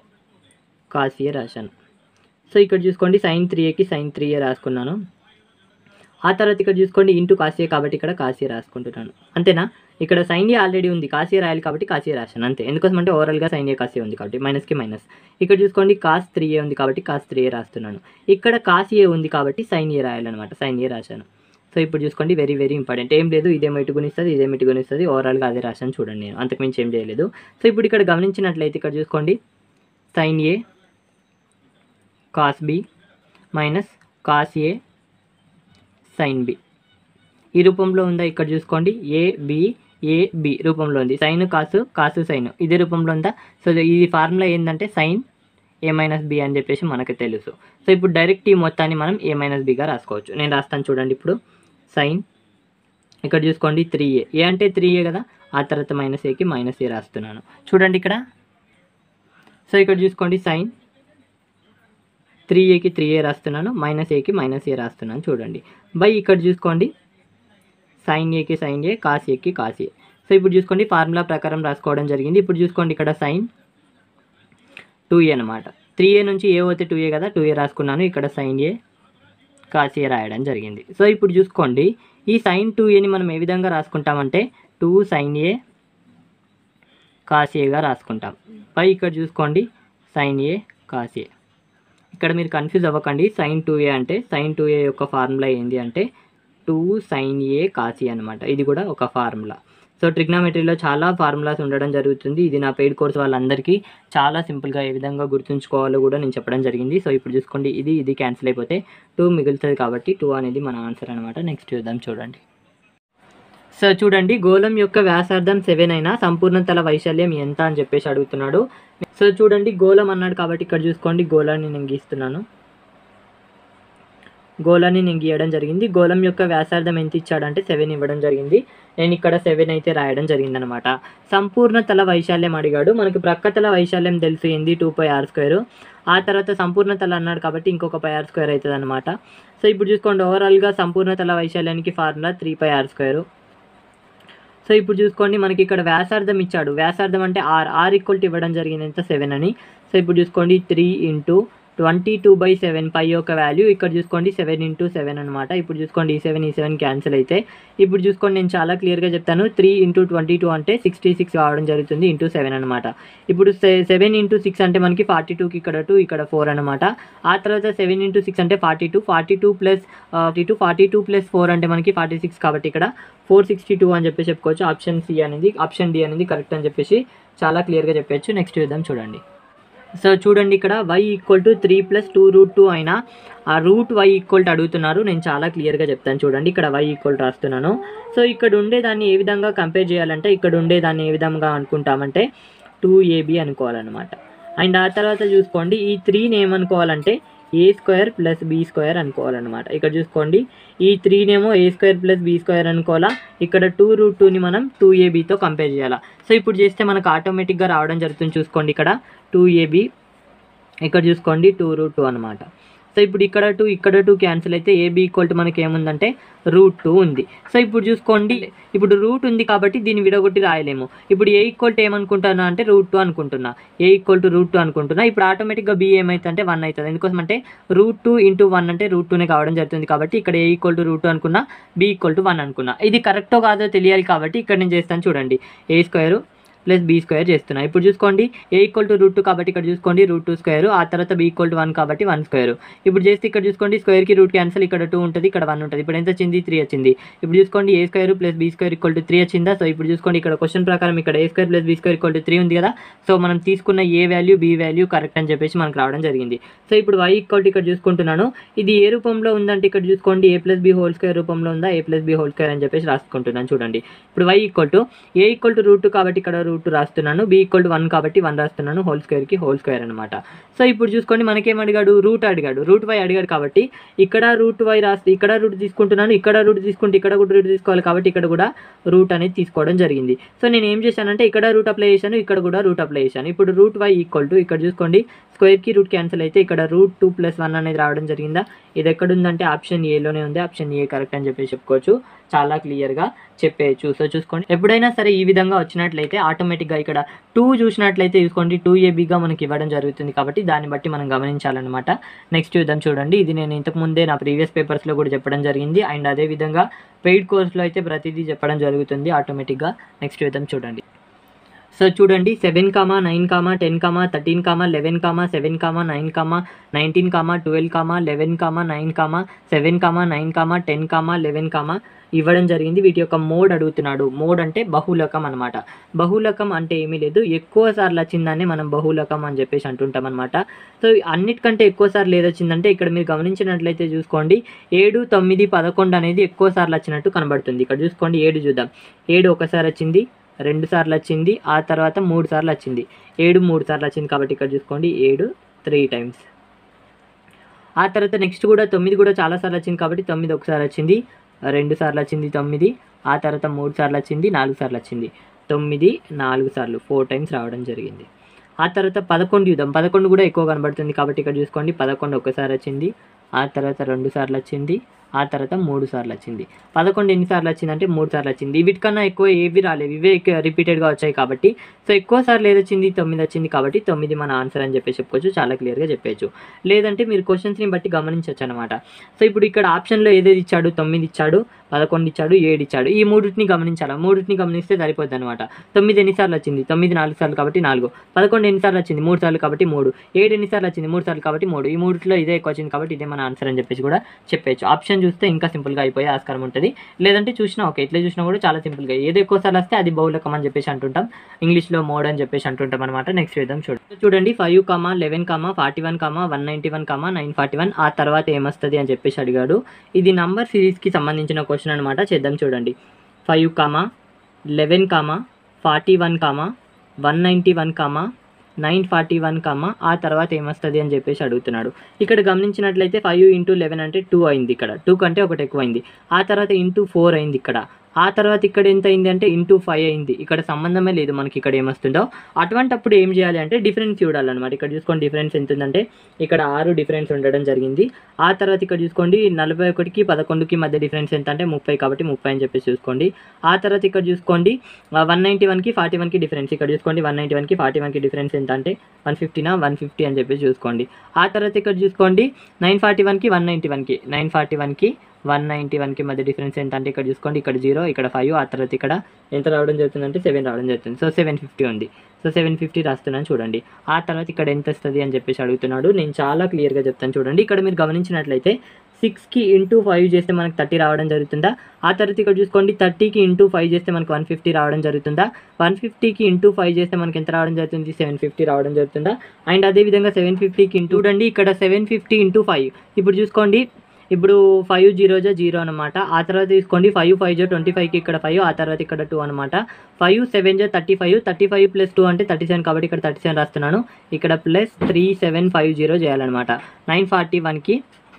Speaker 1: కాసియే రాశాను సో ఇక్కడ చూసుకోండి సైన్ త్రీ ఏకి సైన్ త్రీ ఏ రాసుకున్నాను ఆ తర్వాత ఇక్కడ చూసుకోండి ఇంటూ కాసియే కాబట్టి ఇక్కడ కాసియే రాసుకుంటున్నాను అంతేనా ఇక్కడ సైన్ ఏ ఆల్రెడీ ఉంది కాసియే రాయాలి కాబట్టి కాసియే రాశాను అంతే ఎందుకోసం అంటే ఓవరాల్గా సైన్ ఏ కాసియే ఉంది కాబట్టి మైనస్కి మైనస్ ఇక్కడ చూసుకోండి కాస్ త్రీ ఏ ఉంది కాబట్టి కాస్ త్రీ ఏ రాస్తున్నాను ఇక్కడ కాసియే ఉంది కాబట్టి సైన్ ఏ రాయాలన్నమాట సైన్ ఏ రాశాను సో ఇప్పుడు చూసుకోండి వెరీ వెరీ ఇంపార్టెంట్ ఏం లేదు ఇదేమో ఇటు గుణిస్తుంది ఇదేమో ఇటు గుణిస్తుంది ఓవరాల్గా అదే రాశాను చూడండి నేను అంతకుమించి ఏం చేయలేదు సో ఇప్పుడు ఇక్కడ గమనించినట్లయితే ఇక్కడ చూసుకోండి sine A cos B minus cos A sine B ఈ రూపంలో ఉందా ఇక్కడ చూసుకోండి ఏ బి ఏ బి రూపంలో ఉంది సైన్ కాసు కాసు సైన్ ఇదే రూపంలో ఉందా సో ఈ ఫార్ములా ఏంటంటే సైన్ ఏ మైనస్ బి అని చెప్పేసి మనకు తెలుసు సో ఇప్పుడు డైరెక్ట్ ఈ మొత్తాన్ని మనం ఏ మైనస్ బిగా రాసుకోవచ్చు నేను రాస్తాను చూడండి ఇప్పుడు సైన్ ఇక్కడ చూసుకోండి త్రీ ఏ ఏ అంటే త్రీ ఏ కదా ఆ తర్వాత మైనస్ ఏకి మైనస్ ఏ రాస్తున్నాను చూడండి ఇక్కడ సో ఇక్కడ చూసుకోండి సైన్ త్రీ ఏకి త్రీ ఏ రాస్తున్నాను మైనస్ ఏకి మైనస్ ఏ రాస్తున్నాను చూడండి బై ఇక్కడ చూసుకోండి సైన్ ఏకి సైన్ ఏ కాస్ ఏకి కాస్ ఏ సో ఇప్పుడు చూసుకోండి ఫార్ములా ప్రకారం రాసుకోవడం జరిగింది ఇప్పుడు చూసుకోండి ఇక్కడ సైన్ టూ ఏ అనమాట త్రీ ఏ నుంచి ఏ పోతే టూ ఏ కదా టూ ఏ రాసుకున్నాను ఇక్కడ సైన్ ఏ కాస్ ఏ రాయడం జరిగింది సో ఇప్పుడు చూసుకోండి ఈ సైన్ టూ ఏని మనం ఏ విధంగా రాసుకుంటామంటే టూ సైన్ ఏ కాస్ ఏగా రాసుకుంటాం పై ఇక్కడ చూసుకోండి సైన్ ఏ కాస్ ఏ ఇక్కడ మీరు కన్ఫ్యూజ్ అవ్వకండి సైన్ టూ ఏ అంటే సైన్ టూ ఏ యొక్క ఫార్ములా ఏంటి అంటే టూ సైన్ ఏ కాసి అనమాట ఇది కూడా ఒక ఫార్ములా సో ట్రిగ్నామెట్రీలో చాలా ఫార్ములాస్ ఉండడం జరుగుతుంది ఇది నా పెయిడ్ కోర్స్ వాళ్ళందరికీ చాలా సింపుల్గా ఏ విధంగా గుర్తుంచుకోవాలో కూడా నేను చెప్పడం జరిగింది సో ఇప్పుడు చూసుకోండి ఇది ఇది క్యాన్సిల్ అయిపోతే టూ మిగులుతుంది కాబట్టి టూ అనేది మన ఆన్సర్ అనమాట నెక్స్ట్ చూద్దాం చూడండి సో చూడండి గోళం యొక్క వ్యాసార్థం సెవెన్ అయినా సంపూర్ణ తల వైశాల్యం ఎంత అని చెప్పేసి అడుగుతున్నాడు సో చూడండి గోళం అన్నాడు కాబట్టి ఇక్కడ చూసుకోండి గోళాన్ని నేను గీస్తున్నాను గోళాన్ని నేను గీయడం జరిగింది గోళం యొక్క వ్యాసార్థం ఎంత ఇచ్చాడంటే సెవెన్ ఇవ్వడం జరిగింది నేను ఇక్కడ సెవెన్ అయితే రాయడం జరిగిందనమాట సంపూర్ణ తల వైశాల్యం అడిగాడు మనకి ప్రక్క తల వైశాల్యం తెలుసు ఏంది టూ పై ఆర్ స్క్వేర్ ఆ తర్వాత సంపూర్ణ తల అన్నాడు కాబట్టి ఇంకొక పై ఆర్ స్క్వేర్ అవుతుంది అనమాట సో ఇప్పుడు చూసుకోండి ఓవరాల్గా సంపూర్ణ తల వైశాల్యానికి formula three pi r square so ఇప్పుడు చూసుకోండి మనకి ఇక్కడ వ్యాసార్థం ఇచ్చాడు వ్యాసార్థం అంటే ఆర్ ఆర్ ఈక్వల్ ఇవ్వడం జరిగింది ఎంత సెవెన్ అని సో ఇప్పుడు చూసుకోండి three into twenty two by seven pi యొక్క వాల్యూ ఇక్కడ చూసుకోండి సెవెన్ ఇంటూ సెవెన్ అనమాట ఇప్పుడు చూసుకోండి ఈ సెవెన్ ఈ సెవెన్ క్యాన్సిల్ అయితే ఇప్పుడు చూసుకోండి నేను చాలా క్లియర్గా చెప్తాను త్రీ ఇంటూ ట్వంటీ టూ అంటే సిక్స్టీ సిక్స్ కావడం జరుగుతుంది ఇంటూ సెవెన్ అనమాట ఇప్పుడు సెవెన్ ఇంటూ సిక్స్ అంటే మనకి ఫార్టీ టూకి ఇక్కడ టూ ఇక్కడ ఫోర్ అనమాట ఆ తర్వాత సెవెన్ ఇంటూ సిక్స్ అంటే forty two forty two plus forty two forty two plus four అంటే మనకి ఫార్టీ సిక్స్ కాబట్టి ఇక్కడ ఫోర్ సిక్స్టీ టూ అని చెప్పేసి చెప్పుకోవచ్చు ఆప్షన్ సి అనేది ఆప్షన్ డి అనేది కరెక్ట్ అని చెప్పేసి చాలా క్లియర్గా చెప్పచ్చు నెక్స్ట్ చూద్దాం చూడండి సో చూడండి ఇక్కడ Y equal to three plus two root two అయినా ఆ రూట్ వై ఈక్వల్ టు అడుగుతున్నారు నేను చాలా క్లియర్గా చెప్తాను చూడండి ఇక్కడ వై ఈక్వల్ రాస్తున్నాను సో ఇక్కడ ఉండేదాన్ని ఏ విధంగా కంపేర్ చేయాలంటే ఇక్కడ ఉండేదాన్ని ఏ విధంగా అనుకుంటామంటే టూ ఏబి అనుకోవాలన్నమాట అండ్ ఆ తర్వాత చూసుకోండి ఈ త్రీని ఏమనుకోవాలంటే A square plus B square అనుకోవాలన్నమాట ఇక్కడ చూసుకోండి ఈ త్రీనేమో A square plus B square అనుకోవాలా ఇక్కడ టూ రూట్ టూని మనం టూ ఏబీతో కంపేర్ చేయాలా సో ఇప్పుడు చేస్తే మనకు ఆటోమేటిక్గా రావడం జరుగుతుంది చూసుకోండి ఇక్కడ టూ ఏబీ ఇక్కడ చూసుకోండి టూ రూట్ టూ అనమాట సో ఇప్పుడు ఇక్కడ టూ ఇక్కడ టూ క్యాన్సిల్ అయితే ఏబీ ఈక్వల్ టు మనకి ఏముందంటే రూట్ టూ ఉంది సో ఇప్పుడు చూసుకోండి ఇప్పుడు రూట్ ఉంది కాబట్టి దీన్ని విడగొట్టి రాయలేము ఇప్పుడు ఏ ఈక్వల్ టు ఏమనుకుంటున్నా అంటే రూట్ టూ అనుకుంటున్నా A equal to root two అనుకుంటున్నా ఇప్పుడు ఆటోమేటిక్గా బి ఏమైతుందంటే వన్ అవుతుంది ఎందుకోసం అంటే రూట్ టూ ఇంటూ వన్ అంటే రూట్ టూనే కావడం జరుగుతుంది కాబట్టి ఇక్కడ A equal to root two అనుకున్నా బి ఈక్వల్ టు వన్ అనుకున్నా ఇది కరెక్టో కాదో తెలియాలి కాబట్టి ఇక్కడ నేను చేస్తాను చూడండి A square plus B square చేస్తున్నా ఇప్పుడు చూసుకోండి A equal to root two కాబట్టి ఇక్కడ చూసుకోండి రూట్ టూ స్క్వేర్ ఆ తర్వాత బీ ఈక్వల్ టు వన్ కాబట్టి వన్ స్క్వేర్ ఇప్పుడు చేస్తే ఇక్కడ చూసుకోండి స్క్వేర్కి రూట్ క్యాన్సల్ ఇక్కడ టూ ఉంటుంది ఇక్కడ వన్ ఉంటుంది ఇప్పుడు ఎంత వచ్చింది త్రీ వచ్చింది ఇప్పుడు చూసుకోండి A square plus B square equal to three వచ్చిందా సో ఇప్పుడు చూసుకోండి ఇక్కడ క్వశ్చన్ ప్రకారం ఇక్కడ A square plus B square equal to three ఉంది కదా సో మనం తీసుకున్న A value B value correct అని చెప్పేసి మనకు రావడం జరిగింది సో ఇప్పుడు వై ఈక్వల్ టు ఇక్కడ చూసుకుంటున్నాను ఇది ఏ రూపంలో ఉందంటే ఇక్కడ చూసుకోండి A plus B whole square రూపంలో ఉందా A plus B whole square అని చెప్పేసి రాసుకుంటున్నాను చూడండి ఇప్పుడు Y equal to A equal to root కాబట్టి ఇక్కడ రూట్ రాస్తున్నాను బి ఈక్వల్ టు వన్ కాబట్టి వన్ రాస్తున్నాను హోల్ స్క్వేర్కి హోల్ స్క్వేర్ అనమాట సో ఇప్పుడు చూసుకోండి మనకేం అడిగాడు రూట్ అడిగాడు రూట్ వై అడిగాడు కాబట్టి ఇక్కడ రూట్ వై రాస్తే ఇక్కడ రూట్ తీసుకుంటున్నాను ఇక్కడ రూట్ తీసుకుంటే ఇక్కడ కూడా రూట్ తీసుకోవాలి కాబట్టి ఇక్కడ కూడా రూట్ అనేది తీసుకోవడం జరిగింది సో నేను ఏం చేశానంటే ఇక్కడ రూట్ అప్లై చేశాను ఇక్కడ కూడా రూట్ అప్లై చేశాను ఇప్పుడు రూట్ వై ఈక్వల్ టు ఇక్కడ చూసుకోండి స్క్వేర్కి రూట్ క్యాన్సిల్ అయితే ఇక్కడ రూట్ టూ ప్లస్ వన్ అనేది రావడం జరిగిందా ఇది ఎక్కడ ఉందంటే ఆప్షన్ ఏలోనే ఉంది ఆప్షన్ ఏ కరెక్ట్ అని చెప్పేసి చెప్పుకోవచ్చు చాలా క్లియర్గా చెప్పేయచ్చు సో చూసుకోండి ఎప్పుడైనా సరే ఈ విధంగా వచ్చినట్లయితే ఆటోమేటిక్గా ఇక్కడ టూ చూసినట్లయితే చూసుకోండి టూ ఏబీగా మనకి ఇవ్వడం జరుగుతుంది కాబట్టి దాన్ని బట్టి మనం గమనించాలన్నమాట నెక్స్ట్ చూద్దాం చూడండి ఇది నేను ఇంతకు ముందే నా ప్రీవియస్ పేపర్స్లో కూడా చెప్పడం జరిగింది అండ్ అదేవిధంగా పెయిడ్ కోర్స్లో అయితే ప్రతిదీ చెప్పడం జరుగుతుంది ఆటోమేటిక్గా నెక్స్ట్ చూద్దాం చూడండి సో చూడండి seven comma nine comma ten comma thirteen comma eleven comma seven comma nine comma nineteen comma twelve comma eleven comma nine comma seven comma nine comma ten comma eleven comma ఇవ్వడం జరిగింది వీటి యొక్క mode అడుగుతున్నాడు mode అంటే బహుళకం అనమాట బహుళకం అంటే ఏమీ లేదు ఎక్కువ సార్లు వచ్చిందాన్ని మనం బహుళకం అని చెప్పేసి అంటుంటాం అనమాట సో అన్నిటికంటే ఎక్కువ సార్లు ఏది వచ్చిందంటే ఇక్కడ మీరు గమనించినట్లయితే చూసుకోండి ఏడు తొమ్మిది పదకొండు అనేది ఎక్కువ సార్లు వచ్చినట్టు కనబడుతుంది ఇక్కడ చూసుకోండి ఏడు చూద్దాం ఏడు ఒకసారి వచ్చింది రెండు సార్లు వచ్చింది ఆ తర్వాత మూడు సార్లు వచ్చింది ఏడు మూడు సార్లు వచ్చింది కాబట్టి ఇక్కడ చూసుకోండి ఏడు త్రీ టైమ్స్ ఆ తర్వాత నెక్స్ట్ కూడా తొమ్మిది కూడా చాలా సార్లు వచ్చింది కాబట్టి తొమ్మిది ఒకసారి వచ్చింది రెండు సార్లు వచ్చింది తొమ్మిది ఆ తర్వాత మూడు సార్లు వచ్చింది నాలుగు సార్లు వచ్చింది తొమ్మిది నాలుగు సార్లు ఫోర్ టైమ్స్ రావడం జరిగింది ఆ తర్వాత పదకొండు చూద్దాం పదకొండు కూడా ఎక్కువ కనబడుతుంది కాబట్టి ఇక్కడ చూసుకోండి పదకొండు ఒకసారి వచ్చింది ఆ తర్వాత రెండు సార్లు వచ్చింది ఆ తర్వాత మూడు సార్లు వచ్చింది పదకొండు ఎన్నిసార్లు వచ్చిందంటే మూడు సార్లు వచ్చింది వీటికన్నా ఎక్కువ ఏవి రాలేవు ఇవే రిపీటెడ్గా వచ్చాయి కాబట్టి సో ఎక్కువ సార్లు ఏది వచ్చింది తొమ్మిది వచ్చింది కాబట్టి తొమ్మిది మన ఆన్సర్ అని చెప్పేసి చెప్పుకోవచ్చు చాలా క్లియర్గా చెప్పచ్చు లేదంటే మీరు క్వశ్చన్స్ని బట్టి గమనించవచ్చు అనమాట సో ఇప్పుడు ఇక్కడ ఆప్షన్లో ఏదేది ఇచ్చాడు తొమ్మిది ఇచ్చాడు పదకొండు ఇచ్చాడు ఏడు ఇచ్చాడు ఈ మూడింటిని గమనించాలి మూడింటిని గమనిస్తే సరిపోద్ది అనమాట తొమ్మిది ఎన్నిసార్లు వచ్చింది తొమ్మిది నాలుగు సార్లు కాబట్టి నాలుగు పదకొండు ఎన్నిసార్లు వచ్చింది మూడు సార్లు కాబట్టి మూడు ఏడు ఎన్నిసార్లు వచ్చింది మూడు సార్లు కాబట్టి మూడు ఈ మూడిట్లో ఇదే ఎక్కువ వచ్చింది కాబట్టి ఇదే మన ఆన్సర్ అని చెప్పేసి కూడా చెప్పచ్చు ఆప్షన్ చూస్తే ఇంకా సింపుల్గా అయిపోయే ఆస్కారం ఉంటుంది లేదంటే చూసినా ఓకే ఇట్లా చూసినా కూడా చాలా సింపుల్గా ఏది ఎక్కువ సార్లు వస్తే అది బహుళకం అని చెప్పేసి అంటుంటాం ఇంగ్లీష్లో మోడ్ అని చెప్పేసి అంటుంటాం అనమాట నెక్స్ట్ చూద్దాం చూడండి చూడండి five comma eleven comma forty one comma one ninety one comma nine forty one ఆ తర్వాత ఏమొస్తుంది అని చెప్పేసి అడిగాడు ఇది నంబర్ సిరీస్కి సంబంధించిన క్వశ్చన్ అనమాట చేద్దాం చూడండి five comma eleven comma forty one comma one ninety one comma nine forty one comma ఆ తర్వాత ఏమొస్తుంది అని చెప్పేసి అడుగుతున్నాడు ఇక్కడ గమనించినట్లయితే ఫైవ్ ఇంటూ లెవెన్ అంటే టూ అయింది ఇక్కడ టూ కంటే ఒకటి ఎక్కువ అయింది ఆ తర్వాత ఇంటూ ఫోర్ అయింది ఇక్కడ ఆ తర్వాత ఇక్కడ ఎంత అయింది అంటే ఇంటూ ఫైవ్ అయింది ఇక్కడ సంబంధమే లేదు మనకి ఇక్కడ ఏమొస్తుందో అటువంటప్పుడు ఏం చేయాలి అంటే డిఫరెన్స్ చూడాలన్నమాట ఇక్కడ చూసుకోండి డిఫరెన్స్ ఎంత ఉందంటే ఇక్కడ ఆరు డిఫరెన్స్ ఉండడం జరిగింది ఆ తర్వాత ఇక్కడ చూసుకోండి నలభై ఒకటికి పదకొండుకి మధ్య డిఫరెన్స్ ఎంత అంటే ముప్పై కాబట్టి ముప్పై అని చెప్పేసి చూసుకోండి ఆ తర్వాత ఇక్కడ చూసుకోండి వన్ నైంటీ వన్కి ఫార్టీ వన్కి డిఫరెన్స్ ఇక్కడ చూసుకోండి వన్ నైంటీ వన్కి ఫార్టీ వన్కి డిఫరెన్స్ ఎంత అంటే వన్ ఫిఫ్టీనా వన్ ఫిఫ్టీ అని చెప్పేసి చూసుకోండి ఆ తర్వాత ఇక్కడ చూసుకోండి నైన్ ఫార్టీ వన్కి వన్ నైంటీ వన్కి నైన్ ఫార్టీ వన్కి వన్ నైంటీ వన్కి మధ్య డిఫరెన్స్ ఎంత అంటే ఇక్కడ చూసుకోండి ఇక్కడ జీరో ఇక్కడ ఫైవ్ ఆ తర్వాత ఇక్కడ ఎంత రావడం జరుగుతుందంటే సెవెన్ రావడం జరుగుతుంది సో సెవెన్ ఫిఫ్టీ ఉంది సో సెవెన్ ఫిఫ్టీ రాస్తున్నాను చూడండి ఆ తర్వాత ఇక్కడ ఎంత వస్తుంది అని చెప్పేసి అడుగుతున్నాడు నేను చాలా క్లియర్గా చెప్తాను చూడండి ఇక్కడ మీరు గమనించినట్లయితే సిక్స్కి ఇంటూ ఫైవ్ చేస్తే మనకి థర్టీ రావడం జరుగుతుందా ఆ తర్వాత ఇక్కడ చూసుకోండి థర్టీకి ఇంటూ ఫైవ్ చేస్తే మనకి వన్ ఫిఫ్టీ రావడం జరుగుతుందా వన్ ఫిఫ్టీకి ఇంటూ ఫైవ్ చేస్తే మనకి ఎంత రావడం జరుగుతుంది సెవెన్ ఫిఫ్టీ రావడం జరుగుతుందా అండ్ అదేవిధంగా సెవెన్ ఫిఫ్టీకి ఇంటూ చూడండి ఇక్కడ సెవెన్ ఫిఫ్టీ ఇంటూ ఫైవ్ ఇప్పుడు చూసుకోండి ఇప్పుడు ఫైవ్ జీరో జా జీరో అనమాట ఆ తర్వాత తీసుకోండి ఫైవ్ ఫైవ్ జా ట్వంటీ ఫైవ్కి ఇక్కడ ఫైవ్ ఆ తర్వాత ఇక్కడ టూ అనమాట ఫైవ్ సెవెన్ జా thirty five thirty five plus two అంటే థర్టీ సెవెన్ కాబట్టి ఇక్కడ థర్టీ సెవెన్ రాస్తున్నాను ఇక్కడ plus three seven five zero చేయాలన్నమాట నైన్ ఫార్టీ వన్కి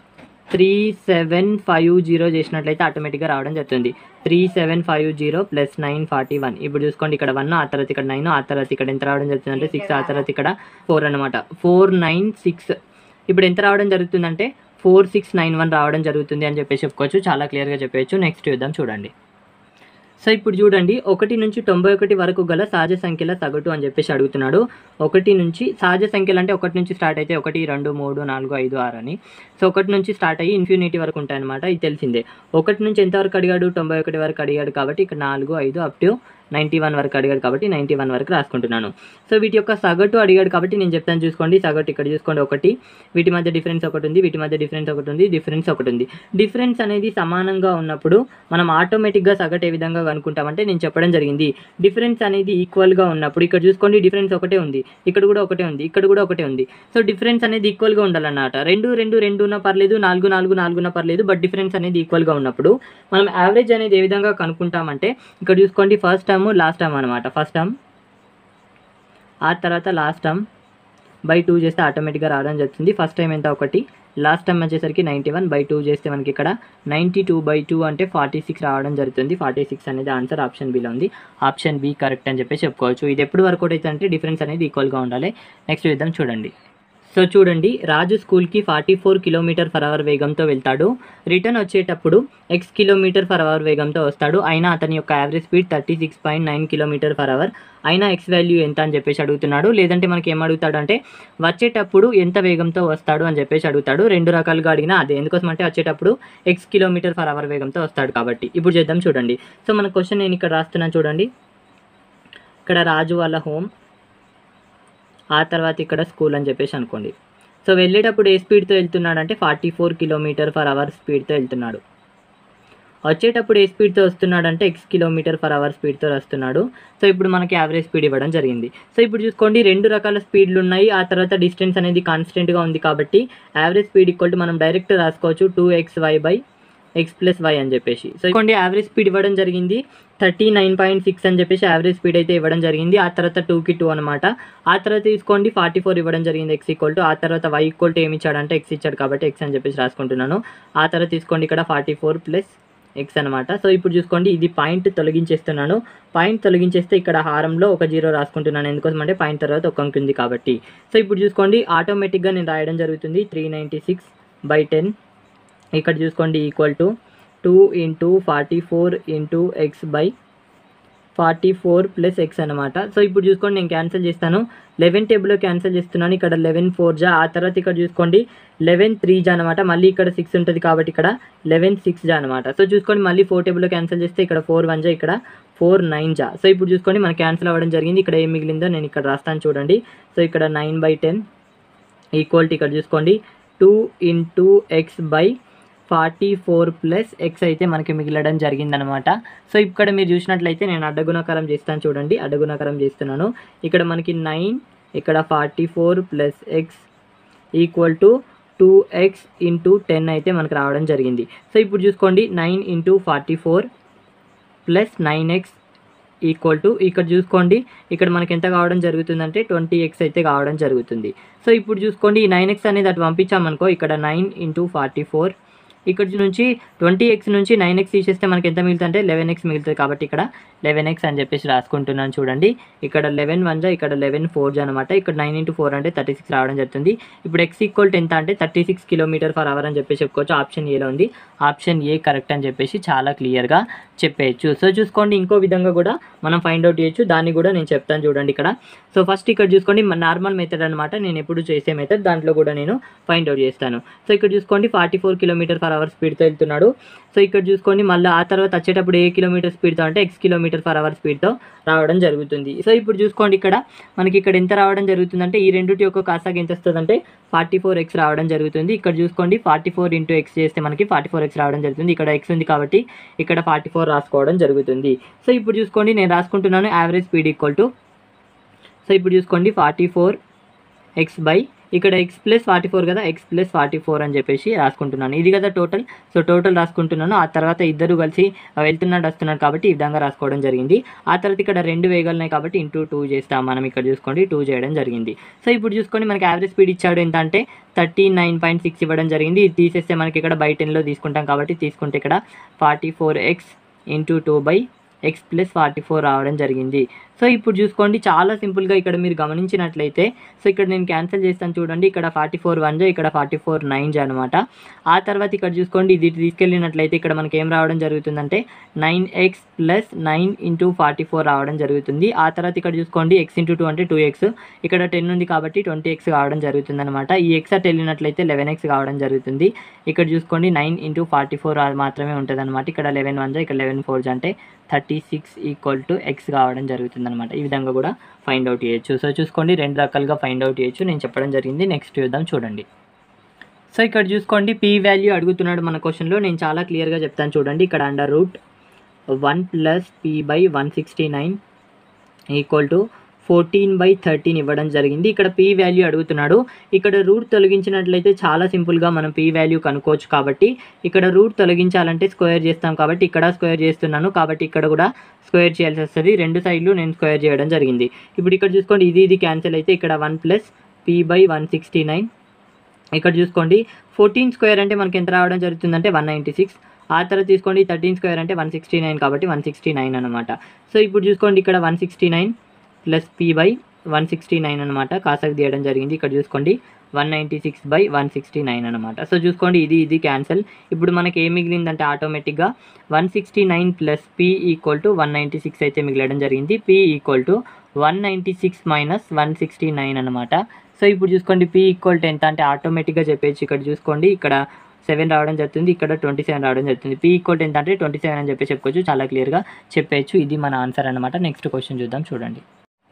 Speaker 1: త్రీ సెవెన్ ఫైవ్ జీరో చేసినట్లయితే ఆటోమేటిక్గా రావడం జరుగుతుంది three seven five zero plus nine forty one ఇప్పుడు చూసుకోండి ఇక్కడ వన్ ఆ తర్వాత ఇక్కడ నైన్ ఆ తర్వాత ఇక్కడ ఎంత రావడం జరుగుతుంది అంటే సిక్స్ ఆ తర్వాత ఇక్కడ ఫోర్ అనమాట ఫోర్ నైన్ సిక్స్ ఇప్పుడు ఎంత రావడం జరుగుతుందంటే ఫోర్ సిక్స్ నైన్ వన్ రావడం జరుగుతుంది అని చెప్పేసి చెప్పుకోవచ్చు చాలా క్లియర్గా చెప్పవచ్చు నెక్స్ట్ చూద్దాం చూడండి సో ఇప్పుడు చూడండి ఒకటి నుంచి తొంభై ఒకటి వరకు గల సహజ సంఖ్యల సగటు అని చెప్పేసి అడుగుతున్నాడు ఒకటి నుంచి సహజ సంఖ్యలు అంటే ఒకటి నుంచి స్టార్ట్ అయితే ఒకటి రెండు మూడు నాలుగు ఐదు ఆరు అని సో ఒకటి నుంచి స్టార్ట్ అయ్యి ఇన్ఫినిటీ వరకు ఉంటాయన్నమాట ఇది తెలిసిందే ఒకటి నుంచి ఎంతవరకు అడిగాడు తొంభై ఒకటి వరకు అడిగాడు కాబట్టి ఇక్కడ నాలుగు ఐదు అప్ టు నైంటీ వన్ వరకు అడిగాడు కాబట్టి నైంటీ వన్ వరకు రాసుకుంటున్నాను సో వీటి యొక్క సగటు అడిగాడు కాబట్టి నేను చెప్తాను చూసుకోండి సగటు ఇక్కడ చూసుకోండి ఒకటి వీటి మధ్య డిఫరెన్స్ ఒకటి ఉంది వీటి మధ్య డిఫరెన్స్ ఒకటి ఉంది డిఫరెన్స్ ఒకటి ఉంది డిఫరెన్స్ అనేది సమానంగా ఉన్నప్పుడు మనం ఆటోమేటిక్గా సగటు ఏ విధంగా కనుక్కుంటామంటే నేను చెప్పడం జరిగింది డిఫరెన్స్ అనేది ఈక్వల్గా ఉన్నప్పుడు ఇక్కడ చూసుకోండి డిఫరెన్స్ ఒకటే ఉంది ఇక్కడ కూడా ఒకటే ఉంది ఇక్కడ కూడా ఒకటే ఉంది సో డిఫరెన్స్ అనేది ఈక్వల్గా ఉండాలన్నమాట రెండు రెండు రెండు ఉన్న పర్లేదు నాలుగు నాలుగు నాలుగున్న పర్లేదు బట్ డిఫరెన్స్ అనేది ఈక్వల్గా ఉన్నప్పుడు మనం యావరేజ్ అనేది ఏ విధంగా కనుక్కుంటామంటే ఇక్కడ చూసుకోండి ఫస్ట్ టర్మ్ లాస్ట్ టర్మ్ అనమాట ఫస్ట్ టర్మ్ ఆ తర్వాత లాస్ట్ టర్మ్ బై టూ చేస్తే ఆటోమేటిక్గా రావడం జరుగుతుంది ఫస్ట్ టైం ఎంత ఒకటి లాస్ట్ టైం వచ్చేసరికి నైంటీ వన్ బై టూ చేస్తే మనకి ఇక్కడ నైంటీ టూ బై టూ అంటే ఫార్టీ సిక్స్ రావడం జరుగుతుంది ఫార్టీ సిక్స్ అనేది ఆన్సర్ ఆప్షన్ బిలో ఉంది ఆప్షన్ బి కరెక్ట్ అని చెప్పి చెప్పుకోవచ్చు ఇది ఎప్పుడు వరకు అయితే అంటే డిఫరెన్స్ అనేది ఈక్వల్గా ఉండాలి నెక్స్ట్ చూద్దాం చూడండి సో చూడండి రాజు స్కూల్కి forty four kilometer per hour వేగంతో వెళ్తాడు రిటర్న్ వచ్చేటప్పుడు ఎక్స్ కిలోమీటర్ ఫర్ అవర్ వేగంతో వస్తాడు అయినా అతని యొక్క average speed thirty six point nine kilometer per hour అయినా ఎక్స్ వాల్యూ ఎంత అని చెప్పేసి అడుగుతున్నాడు లేదంటే మనకి ఏం అడుగుతాడు అంటే వచ్చేటప్పుడు ఎంత వేగంతో వస్తాడు అని చెప్పేసి అడుగుతాడు రెండు రకాలుగా అడిగినా అదే ఎందుకోసం అంటే వచ్చేటప్పుడు ఎక్స్ కిలోమీటర్ ఫర్ అవర్ వేగంతో వస్తాడు కాబట్టి ఇప్పుడు చేద్దాం చూడండి సో మన క్వశ్చన్ నేను ఇక్కడ రాస్తున్నాను చూడండి ఇక్కడ రాజు వాళ్ళ హోమ్ ఆ తర్వాత ఇక్కడ స్కూల్ అని చెప్పేసి అనుకోండి సో వెళ్ళేటప్పుడు ఏ స్పీడ్తో వెళ్తున్నాడు అంటే forty four kilometer per hour స్పీడ్తో వెళ్తున్నాడు వచ్చేటప్పుడు ఏ స్పీడ్తో వస్తున్నాడు అంటే ఎక్స్ కిలోమీటర్ ఫర్ అవర్ స్పీడ్తో వస్తున్నాడు సో ఇప్పుడు మనకి యావరేజ్ స్పీడ్ ఇవ్వడం జరిగింది సో ఇప్పుడు చూసుకోండి రెండు రకాల స్పీడ్లు ఉన్నాయి ఆ తర్వాత డిస్టెన్స్ అనేది కాన్స్టెంట్గా ఉంది కాబట్టి యావరేజ్ స్పీడ్ ఈక్వల్ టు మనం డైరెక్ట్ రాసుకోవచ్చు two X Y by X plus Y అని చెప్పేసి సో ఇవ్వండి యావరేజ్ స్పీడ్ ఇవ్వడం జరిగింది థర్టీ నైన్ పాయింట్ సిక్స్ అని చెప్పేసి యావరేజ్ స్పీడ్ అయితే ఇవ్వడం జరిగింది ఆ తర్వాత టూకి టూ అనమాట ఆ తర్వాత తీసుకోండి ఫార్టీ ఫోర్ ఇవ్వడం జరిగింది ఎక్స్ ఈక్వల్ టు ఆ తర్వాత వై ఈక్వల్ టు ఏమి ఇచ్చాడంటే ఎక్స్ ఇచ్చాడు కాబట్టి ఎక్స్ అని చెప్పేసి రాసుకుంటున్నాను ఆ తర్వాత తీసుకోండి ఇక్కడ ఫార్టీ ఫోర్ ప్లస్ ఎక్స్ అనమాట సో ఇప్పుడు చూసుకోండి ఇది పాయింట్ తొలగించేస్తున్నాను పాయింట్ తొలగించేస్తే ఇక్కడ హారంలో ఒక జీరో రాసుకుంటున్నాను ఎందుకోసం అంటే పాయింట్ తర్వాత ఒక అంక ఉంది కాబట్టి సో ఇప్పుడు చూసుకోండి ఆటోమేటిక్గా నేను రాయడం జరుగుతుంది three ninety six by ten ఇక్కడ చూసుకోండి equal to two into forty four into X by forty four plus X అనమాట సో ఇప్పుడు చూసుకోండి నేను క్యాన్సిల్ చేస్తాను లెవెన్ టేబుల్లో క్యాన్సిల్ చేస్తున్నాను ఇక్కడ లెవెన్ ఫోర్ జా ఆ తర్వాత ఇక్కడ చూసుకోండి లెవెన్ త్రీ జా అనమాట మళ్ళీ ఇక్కడ సిక్స్ ఉంటుంది కాబట్టి ఇక్కడ లెవెన్ సిక్స్ జా అనమాట సో చూసుకోండి మళ్ళీ ఫోర్ టేబుల్లో క్యాన్సిల్ చేస్తే ఇక్కడ ఫోర్ వన్ జా ఇక్కడ ఫోర్ నైన్ జా సో ఇప్పుడు చూసుకోండి మనకి క్యాన్సిల్ అవ్వడం జరిగింది ఇక్కడ ఏం మిగిలిందో నేను ఇక్కడ రాస్తాను చూడండి సో ఇక్కడ nine by ten equal to ఇక్కడ చూసుకోండి two into X by forty four plus X అయితే మనకి మిగిలడం జరిగిందనమాట సో ఇక్కడ మీరు చూసినట్లయితే నేను అడ్డగుణాకారం చేస్తాను చూడండి అడ్డగుణాకారం చేస్తున్నాను ఇక్కడ మనకి నైన్ ఇక్కడ forty four plus X equal to two X into ten అయితే మనకు రావడం జరిగింది సో ఇప్పుడు చూసుకోండి nine into forty four plus nine X equal to ఇక్కడ చూసుకోండి ఇక్కడ మనకి ఎంత కావడం జరుగుతుందంటే ట్వంటీ ఎక్స్ అయితే కావడం జరుగుతుంది సో ఇప్పుడు చూసుకోండి ఈ నైన్ ఎక్స్ అనేది అటు పంపించామనుకో ఇక్కడ నైన్ ఇంటూ ఫార్టీ ఫోర్ ఇక్కడ నుంచి ట్వంటీ ఎక్స్ నుంచి నైన్ ఎక్స్ తీసేస్తే మనకి ఎంత మిగులుతుంది అంటే లెవెన్ ఎక్స్ మిగులుతుంది కాబట్టి ఇక్కడ లెవెన్ ఎక్స్ అని చెప్పేసి రాసుకుంటున్నాను చూడండి ఇక్కడ లెవెన్ వన్ జా ఇక్కడ లెవెన్ ఫోర్ జా అనమాట ఇక్కడ నైన్ ఇంటూ ఫోర్ అంటే థర్టీ సిక్స్ రావడం జరుగుతుంది ఇప్పుడు ఎక్స్ ఈక్వల్ టు ఎంత అంటే thirty six kilometer per hour అని చెప్పేసి చెప్పుకోవచ్చు ఆప్షన్ ఏలో ఉంది ఆప్షన్ ఏ కరెక్ట్ అని చెప్పేసి చాలా క్లియర్గా చెప్పేయచ్చు సో చూసుకోండి ఇంకో విధంగా కూడా మనం ఫైండ్ అవుట్ చేయొచ్చు దాన్ని కూడా నేను చెప్తాను చూడండి ఇక్కడ సో ఫస్ట్ ఇక్కడ చూసుకోండి నార్మల్ మెథడ్ అనమాట నేను ఎప్పుడు చేసే మెథడ్ దాంట్లో కూడా నేను ఫైండ్ అవుట్ చేస్తాను సో ఇక్కడ చూసుకోండి forty four kilometer per hour స్పీడ్తో వెళ్తున్నాడు సో ఇక్కడ చూసుకోండి మళ్ళీ ఆ తర్వాత వచ్చేటప్పుడు ఏ కిలోమీటర్ స్పీడ్తో అంటే ఎక్స్ కిలోమీటర్ ఫర్ అవర్ స్పీడ్తో రావడం జరుగుతుంది సో ఇప్పుడు చూసుకోండి ఇక్కడ మనకి ఇక్కడ ఎంత రావడం జరుగుతుందంటే ఈ రెండింటి యొక్క కాసాగా ఎంత వస్తుందంటే ఫార్టీ ఫోర్ ఎక్స్ రావడం జరుగుతుంది ఇక్కడ చూసుకోండి ఫార్టీ ఫోర్ ఇంటూ ఎక్స్ చేస్తే మనకి ఫార్టీ ఫోర్ ఎక్స్ రావడం జరుగుతుంది ఇక్కడ ఎక్స్ ఉంది కాబట్టి ఇక్కడ ఫార్టీ ఫోర్ రాసుకోవడం జరుగుతుంది సో ఇప్పుడు చూసుకోండి నేను రాసుకుంటున్నాను average speed equal to so ఇప్పుడు చూసుకోండి ఫార్టీ ఫోర్ ఎక్స్ బై ఇక్కడ ఎక్స్ ప్లస్ ఫార్టీ ఫోర్ కదా ఎక్స్ ప్లస్ ఫార్టీ ఫోర్ అని చెప్పేసి రాసుకుంటున్నాను ఇది కదా టోటల్ సో టోటల్ రాసుకుంటున్నాను ఆ తర్వాత ఇద్దరు కలిసి వెళ్తున్నాడు వస్తున్నాడు కాబట్టి ఈ విధంగా రాసుకోవడం జరిగింది ఆ తర్వాత ఇక్కడ రెండు వేగాలు ఉన్నాయి కాబట్టి ఇంటూ టూ చేస్తాం మనం ఇక్కడ చూసుకోండి టూ చేయడం జరిగింది సో ఇప్పుడు చూసుకోండి మనకి యావరేజ్ స్పీడ్ ఇచ్చాడు ఎంత అంటే థర్టీ నైన్ పాయింట్ సిక్స్ ఇవ్వడం జరిగింది ఇది తీసేస్తే మనకి ఇక్కడ బై టెన్లో తీసుకుంటాం కాబట్టి తీసుకుంటే ఇక్కడ forty four X into two by X plus forty four రావడం జరిగింది సో ఇప్పుడు చూసుకోండి చాలా సింపుల్గా ఇక్కడ మీరు గమనించినట్లయితే సో ఇక్కడ నేను క్యాన్సిల్ చేస్తాను చూడండి ఇక్కడ ఫార్టీ ఫోర్ వన్ జా ఇక్కడ ఫార్టీ ఫోర్ నైన్ జా అనమాట ఆ తర్వాత ఇక్కడ చూసుకోండి ఇది తీసుకెళ్ళినట్లయితే ఇక్కడ మనకి ఏం రావడం జరుగుతుందంటే nine X plus nine into forty four రావడం జరుగుతుంది ఆ తర్వాత ఇక్కడ చూసుకోండి ఎక్స్ ఇంటూ టూ అంటే టూ ఎక్స్ ఇక్కడ టెన్ ఉంది కాబట్టి ట్వంటీ ఎక్స్ కావడం జరుగుతుంది అనమాట ఈ ఎక్స్ అట్ వెళ్ళినట్లయితే లెవెన్ ఎక్స్ కావడం జరుగుతుంది ఇక్కడ చూసుకోండి నైన్ ఇంటూ ఫార్టీ ఫోర్ మాత్రమే ఉంటుంది అనమాట ఇక్కడ లెవెన్ వన్ జా ఇక్కడ లెవెన్ ఫోర్ జా అంటే thirty six equal to X కావడం జరుగుతుంది అనమాట ఈ విధంగా కూడా ఫైండ్ అవుట్ చేయొచ్చు సో చూసుకోండి రెండు రకాలుగా ఫైండ్ అవుట్ చేయొచ్చు నేను చెప్పడం జరిగింది నెక్స్ట్ చూద్దాం చూడండి సో ఇక్కడ చూసుకోండి పీ వాల్యూ అడుగుతున్నాడు మన క్వశ్చన్లో నేను చాలా క్లియర్గా చెప్తాను చూడండి ఇక్కడ under root one plus P by one sixty nine equal to fourteen by thirteen ఇవ్వడం జరిగింది ఇక్కడ పీ వాల్యూ అడుగుతున్నాడు ఇక్కడ రూట్ తొలగించినట్లయితే చాలా సింపుల్గా మనం పీ వాల్యూ కనుక్కోవచ్చు కాబట్టి ఇక్కడ రూట్ తొలగించాలంటే స్క్వేర్ చేస్తాం కాబట్టి ఇక్కడ స్క్వేర్ చేస్తున్నాను కాబట్టి ఇక్కడ కూడా స్క్వేర్ చేయాల్సి వస్తుంది రెండు సైడ్లు నేను స్క్వేర్ చేయడం జరిగింది ఇప్పుడు ఇక్కడ చూసుకోండి ఇది ఇది క్యాన్సిల్ అయితే ఇక్కడ one plus P by one sixty nine ఇక్కడ చూసుకోండి ఫోర్టీన్ స్క్వేర్ అంటే మనకి ఎంత రావడం జరుగుతుందంటే వన్ నైంటీ సిక్స్ ఆ తర్వాత తీసుకోండి థర్టీన్ స్క్వేర్ అంటే వన్ సిక్స్టీ నైన్ కాబట్టి వన్ సిక్స్టీ నైన్ అనమాట సో ఇప్పుడు చూసుకోండి ఇక్కడ one sixty nine plus P by one sixty nine అనమాట కాసాకు తీయడం జరిగింది ఇక్కడ చూసుకోండి one ninety six by one sixty nine అనమాట సో చూసుకోండి ఇది ఇది క్యాన్సిల్ ఇప్పుడు మనకి ఏం మిగిలిందంటే ఆటోమేటిక్గా one sixty nine plus P equal to one ninety six అయితే మిగలడం జరిగింది P equal to one ninety six minus one sixty nine అనమాట సో ఇప్పుడు చూసుకోండి పీ ఈక్వల్ టు ఎంత అంటే ఆటోమేటిక్గా చెప్పేసి ఇక్కడ చూసుకోండి ఇక్కడ సెవెన్ రావడం జరుగుతుంది ఇక్కడ ట్వంటీ సెవెన్ రావడం జరుగుతుంది పీ ఈక్వల్ టు ఎంత అంటే ట్వంటీ సెవెన్ అని చెప్పి చెప్పుకోవచ్చు చాలా క్లియర్గా చెప్పేయచ్చు ఇది మన ఆన్సర్ అనమాట నెక్స్ట్ క్వశ్చన్ చూద్దాం చూడండి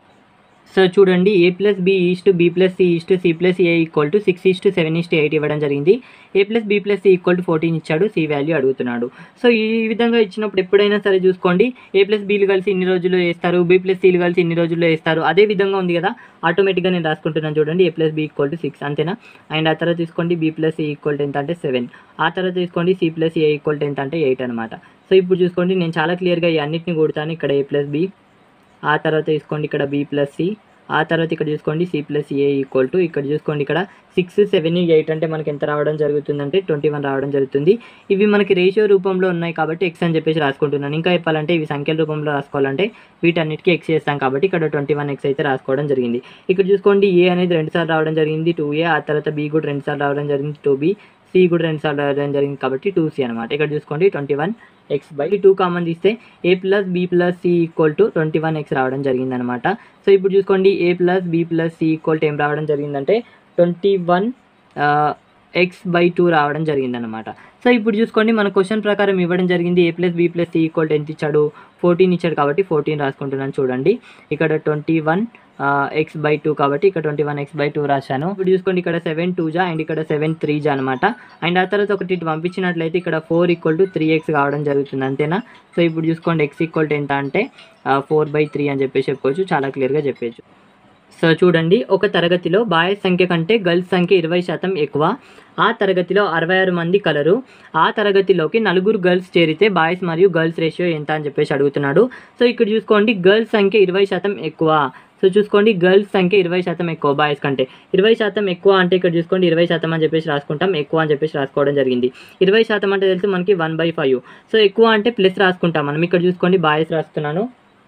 Speaker 1: సో చూడండి A plus B is to B plus C is to C plus A equal to six is to seven is to eight ఇవ్వడం జరిగింది A plus B plus C equal to fourteen ఇచ్చాడు సి వాల్యూ అడుగుతున్నాడు so ఈ విధంగా ఇచ్చినప్పుడు ఎప్పుడైనా సరే చూసుకోండి ఏ ప్లస్ బీలు కలిసి ఇన్ని రోజుల్లో వేస్తారు బి ప్లస్ సిలు కలిసి ఇన్ని రోజుల్లో వేస్తారు అదే విధంగా ఉంది కదా ఆటోమేటిక్గా నేను రాసుకుంటున్నాను చూడండి A plus B equal to six అంతేనా అండ్ ఆ తర్వాత తీసుకోండి B plus C equal to ఎంత అంటే సెవెన్ ఆ తర్వాత తీసుకోండి C plus A equal to ఎంత అంటే ఎయిట్ అనమాట సో ఇప్పుడు చూసుకోండి నేను చాలా క్లియర్గా ఈ అన్నిటిని కొడతాను ఇక్కడ ఏ ప్లస్ బి ఆ తర్వాత తీసుకోండి ఇక్కడ బి ప్లస్ సి ఆ తర్వాత ఇక్కడ చూసుకోండి C plus A equal to ఇక్కడ చూసుకోండి ఇక్కడ సిక్స్ సెవెన్ ఎయిట్ అంటే మనకి ఎంత రావడం జరుగుతుందంటే ట్వంటీ వన్ రావడం జరుగుతుంది ఇవి మనకి రేషియో రూపంలో ఉన్నాయి కాబట్టి ఎక్స్ అని చెప్పేసి రాసుకుంటున్నాను ఇంకా చెప్పాలంటే ఇవి సంఖ్యల రూపంలో రాసుకోవాలంటే వీటన్నిటికీ ఎక్స్ చేస్తాం కాబట్టి ఇక్కడ ట్వంటీ వన్ ఎక్స్ అయితే రాసుకోవడం జరిగింది ఇక్కడ చూసుకోండి ఏ అనేది రెండు సార్లు రావడం జరిగింది టూ ఏ ఆ తర్వాత బి కూడా రెండు సార్లు రావడం జరిగింది టూ బి సి కూడా రెండు సార్లు రావడం జరిగింది కాబట్టి టూ సి అనమాట ఇక్కడ చూసుకోండి twenty one X by two common తీస్తే A plus B plus C equal to twenty one X రావడం జరిగింది అనమాట సో ఇప్పుడు చూసుకోండి A plus B plus C equal to ఏం రావడం జరిగిందంటే twenty one X by two రావడం జరిగిందనమాట సో ఇప్పుడు చూసుకోండి మన క్వశ్చన్ ప్రకారం ఇవ్వడం జరిగింది A plus B plus C equal ఎంత ఇచ్చాడు ఫోర్టీన్ ఇచ్చాడు కాబట్టి ఫోర్టీన్ రాసుకుంటున్నాను చూడండి ఇక్కడ twenty one X by two కాబట్టి ఇక్కడ twenty one X by two రాశాను ఇప్పుడు చూసుకోండి ఇక్కడ సెవెన్ టూ జా అండ్ ఇక్కడ సెవెన్ త్రీ జా అనమాట అండ్ ఆ తర్వాత ఒకటి ఇటు పంపించినట్లయితే ఇక్కడ four equal to three X కావడం జరుగుతుంది అంతేనా సో ఇప్పుడు చూసుకోండి ఎక్స్ ఈక్వల్ టు ఎంత అంటే ఫోర్ బై త్రీ అని చెప్పేసి చెప్పుకోవచ్చు చాలా క్లియర్గా చెప్పేచ్చు సో చూడండి ఒక తరగతిలో బాయ్స్ సంఖ్య కంటే గర్ల్స్ సంఖ్య ఇరవై శాతం ఎక్కువ ఆ తరగతిలో అరవై ఆరు మంది కలరు ఆ తరగతిలోకి నలుగురు గర్ల్స్ చేరితే బాయ్స్ మరియు గర్ల్స్ రేషియో ఎంత అని చెప్పేసి అడుగుతున్నాడు సో ఇక్కడ చూసుకోండి గర్ల్స్ సంఖ్య ఇరవై శాతం ఎక్కువ సో చూసుకోండి గర్ల్స్ సంఖ్య ఇరవై శాతం ఎక్కువ బాయ్స్ కంటే ఇరవై శాతం ఎక్కువ అంటే ఇక్కడ చూసుకోండి ఇరవై శాతం అని చెప్పేసి రాసుకుంటాం ఎక్కువ అని చెప్పేసి రాసుకోవడం జరిగింది ఇరవై శాతం అంటే తెలిసి మనకి వన్ బై ఫైవ్ సో ఎక్కువ అంటే ప్లస్ రాసుకుంటాం మనం ఇక్కడ చూసుకోండి బాయ్స్ రాస్తున్నాను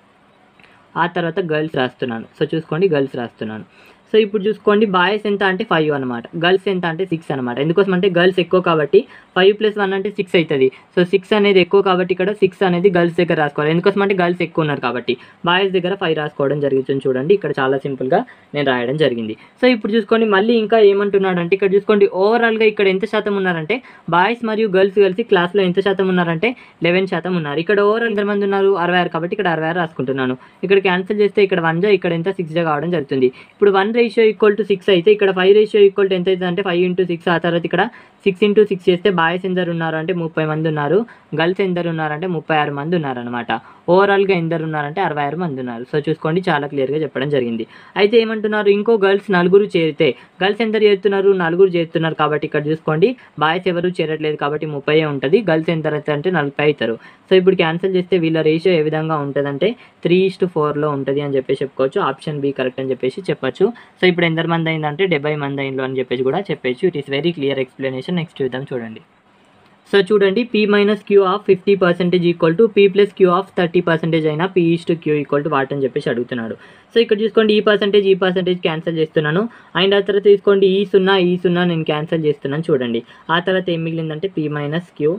Speaker 1: ఆ తర్వాత గర్ల్స్ రాస్తున్నాను సో చూసుకోండి గర్ల్స్ రాస్తున్నాను సో ఇప్పుడు చూసుకోండి బాయ్స్ ఎంత అంటే ఫైవ్ అనమాట గర్ల్స్ ఎంత అంటే సిక్స్ అనమాట ఎందుకోసం అంటే గర్ల్స్ ఎక్కువ కాబట్టి ఫైవ్ ప్లస్ వన్ అంటే సిక్స్ అవుతుంది సో సిక్స్ అనేది ఎక్కువ కాబట్టి ఇక్కడ సిక్స్ అనేది గర్ల్స్ దగ్గర రాసుకోవాలి ఎందుకోసం అంటే గర్ల్స్ ఎక్కువ ఉన్నారు కాబట్టి బాయ్స్ దగ్గర ఫైవ్ రాసుకోవడం జరుగుతుంది చూడండి ఇక్కడ చాలా సింపుల్గా నేను రాయడం జరిగింది సో ఇప్పుడు చూసుకోండి మళ్ళీ ఇంకా ఏమంటున్నాడు అంటే ఇక్కడ చూసుకోండి ఓవరాల్గా ఇక్కడ ఎంత శాతం ఉన్నారంటే బాయ్స్ మరియు గర్ల్స్ కలిసి క్లాస్లో ఎంత శాతం ఉన్నారంటే లెవెన్ శాతం ఉన్నారు ఇక్కడ ఓవరాల్ ఎంతమంది ఉన్నారు అరవై ఆరు కాబట్టి ఇక్కడ అరవై ఆరు రాసుకుంటున్నాను ఇక్కడ క్యాన్సిల్ చేస్తే ఇక్కడ వన్ జా ఇక్కడ ఎంత సిక్స్ జా కావడం జరుగుతుంది ఇప్పుడు one ratio equal to six అయితే ఇక్కడ ఫైవ్ రేషియో ఈక్వల్ టు ఎంత అవుతుంది అంటే ఫైవ్ ఇంటూ సిక్స్ ఆ తర్వాత ఇక్కడ సిక్స్ ఇంటూ సిక్స్ చేస్తే బాయ్స్ ఎందరు ఉన్నారు అంటే ముప్పై మంది ఉన్నారు గర్ల్స్ ఎందరు ఉన్నారంటే ముప్పై ఆరు మంది ఉన్నారనమాట ఓవరాల్గా ఎందరు ఉన్నారంటే అరవై ఆరు మంది ఉన్నారు సో చూసుకోండి చాలా క్లియర్గా చెప్పడం జరిగింది అయితే ఏమంటున్నారు ఇంకో గర్ల్స్ నలుగురు చేరితే గర్ల్స్ ఎందరు చేరుతున్నారు నలుగురు చేరుతున్నారు కాబట్టి ఇక్కడ చూసుకోండి బాయ్స్ ఎవరు చేరట్లేదు కాబట్టి ముప్పై ఉంటుంది గర్ల్స్ ఎంత అంటే నలభై అవుతారు సో ఇప్పుడు క్యాన్సిల్ చేస్తే వీళ్ళ రేషియో ఏ విధంగా ఉంటుందంటే త్రీ ఇస్ టు ఫోర్లో ఉంటుంది అని చెప్పేసి చెప్పుకోవచ్చు ఆప్షన్ బి కరెక్ట్ అని చెప్పేసి చెప్పొచ్చు సో ఇప్పుడు ఎందరు మంది అయిందంటే డెబ్బై మంది అయిందో అని చెప్పేసి కూడా చెప్పచ్చు it is very clear explanation next చూద్దాం చూడండి సో చూడండి P minus Q of fifty percentage equal to P plus Q of thirty percentage అయినా P is to Q equal to what అని చెప్పేసి అడుగుతున్నాడు సో ఇక్కడ చూసుకోండి ఈ పర్సెంటేజ్ ఈ పర్సెంటేజ్ క్యాన్సిల్ చేస్తున్నాను అండ్ ఆ తర్వాత తీసుకోండి ఈ సున్నా ఈ సున్నా నేను క్యాన్సిల్ చేస్తున్నాను చూడండి ఆ తర్వాత ఏం మిగిలిందంటే పీ మైనస్ క్యూ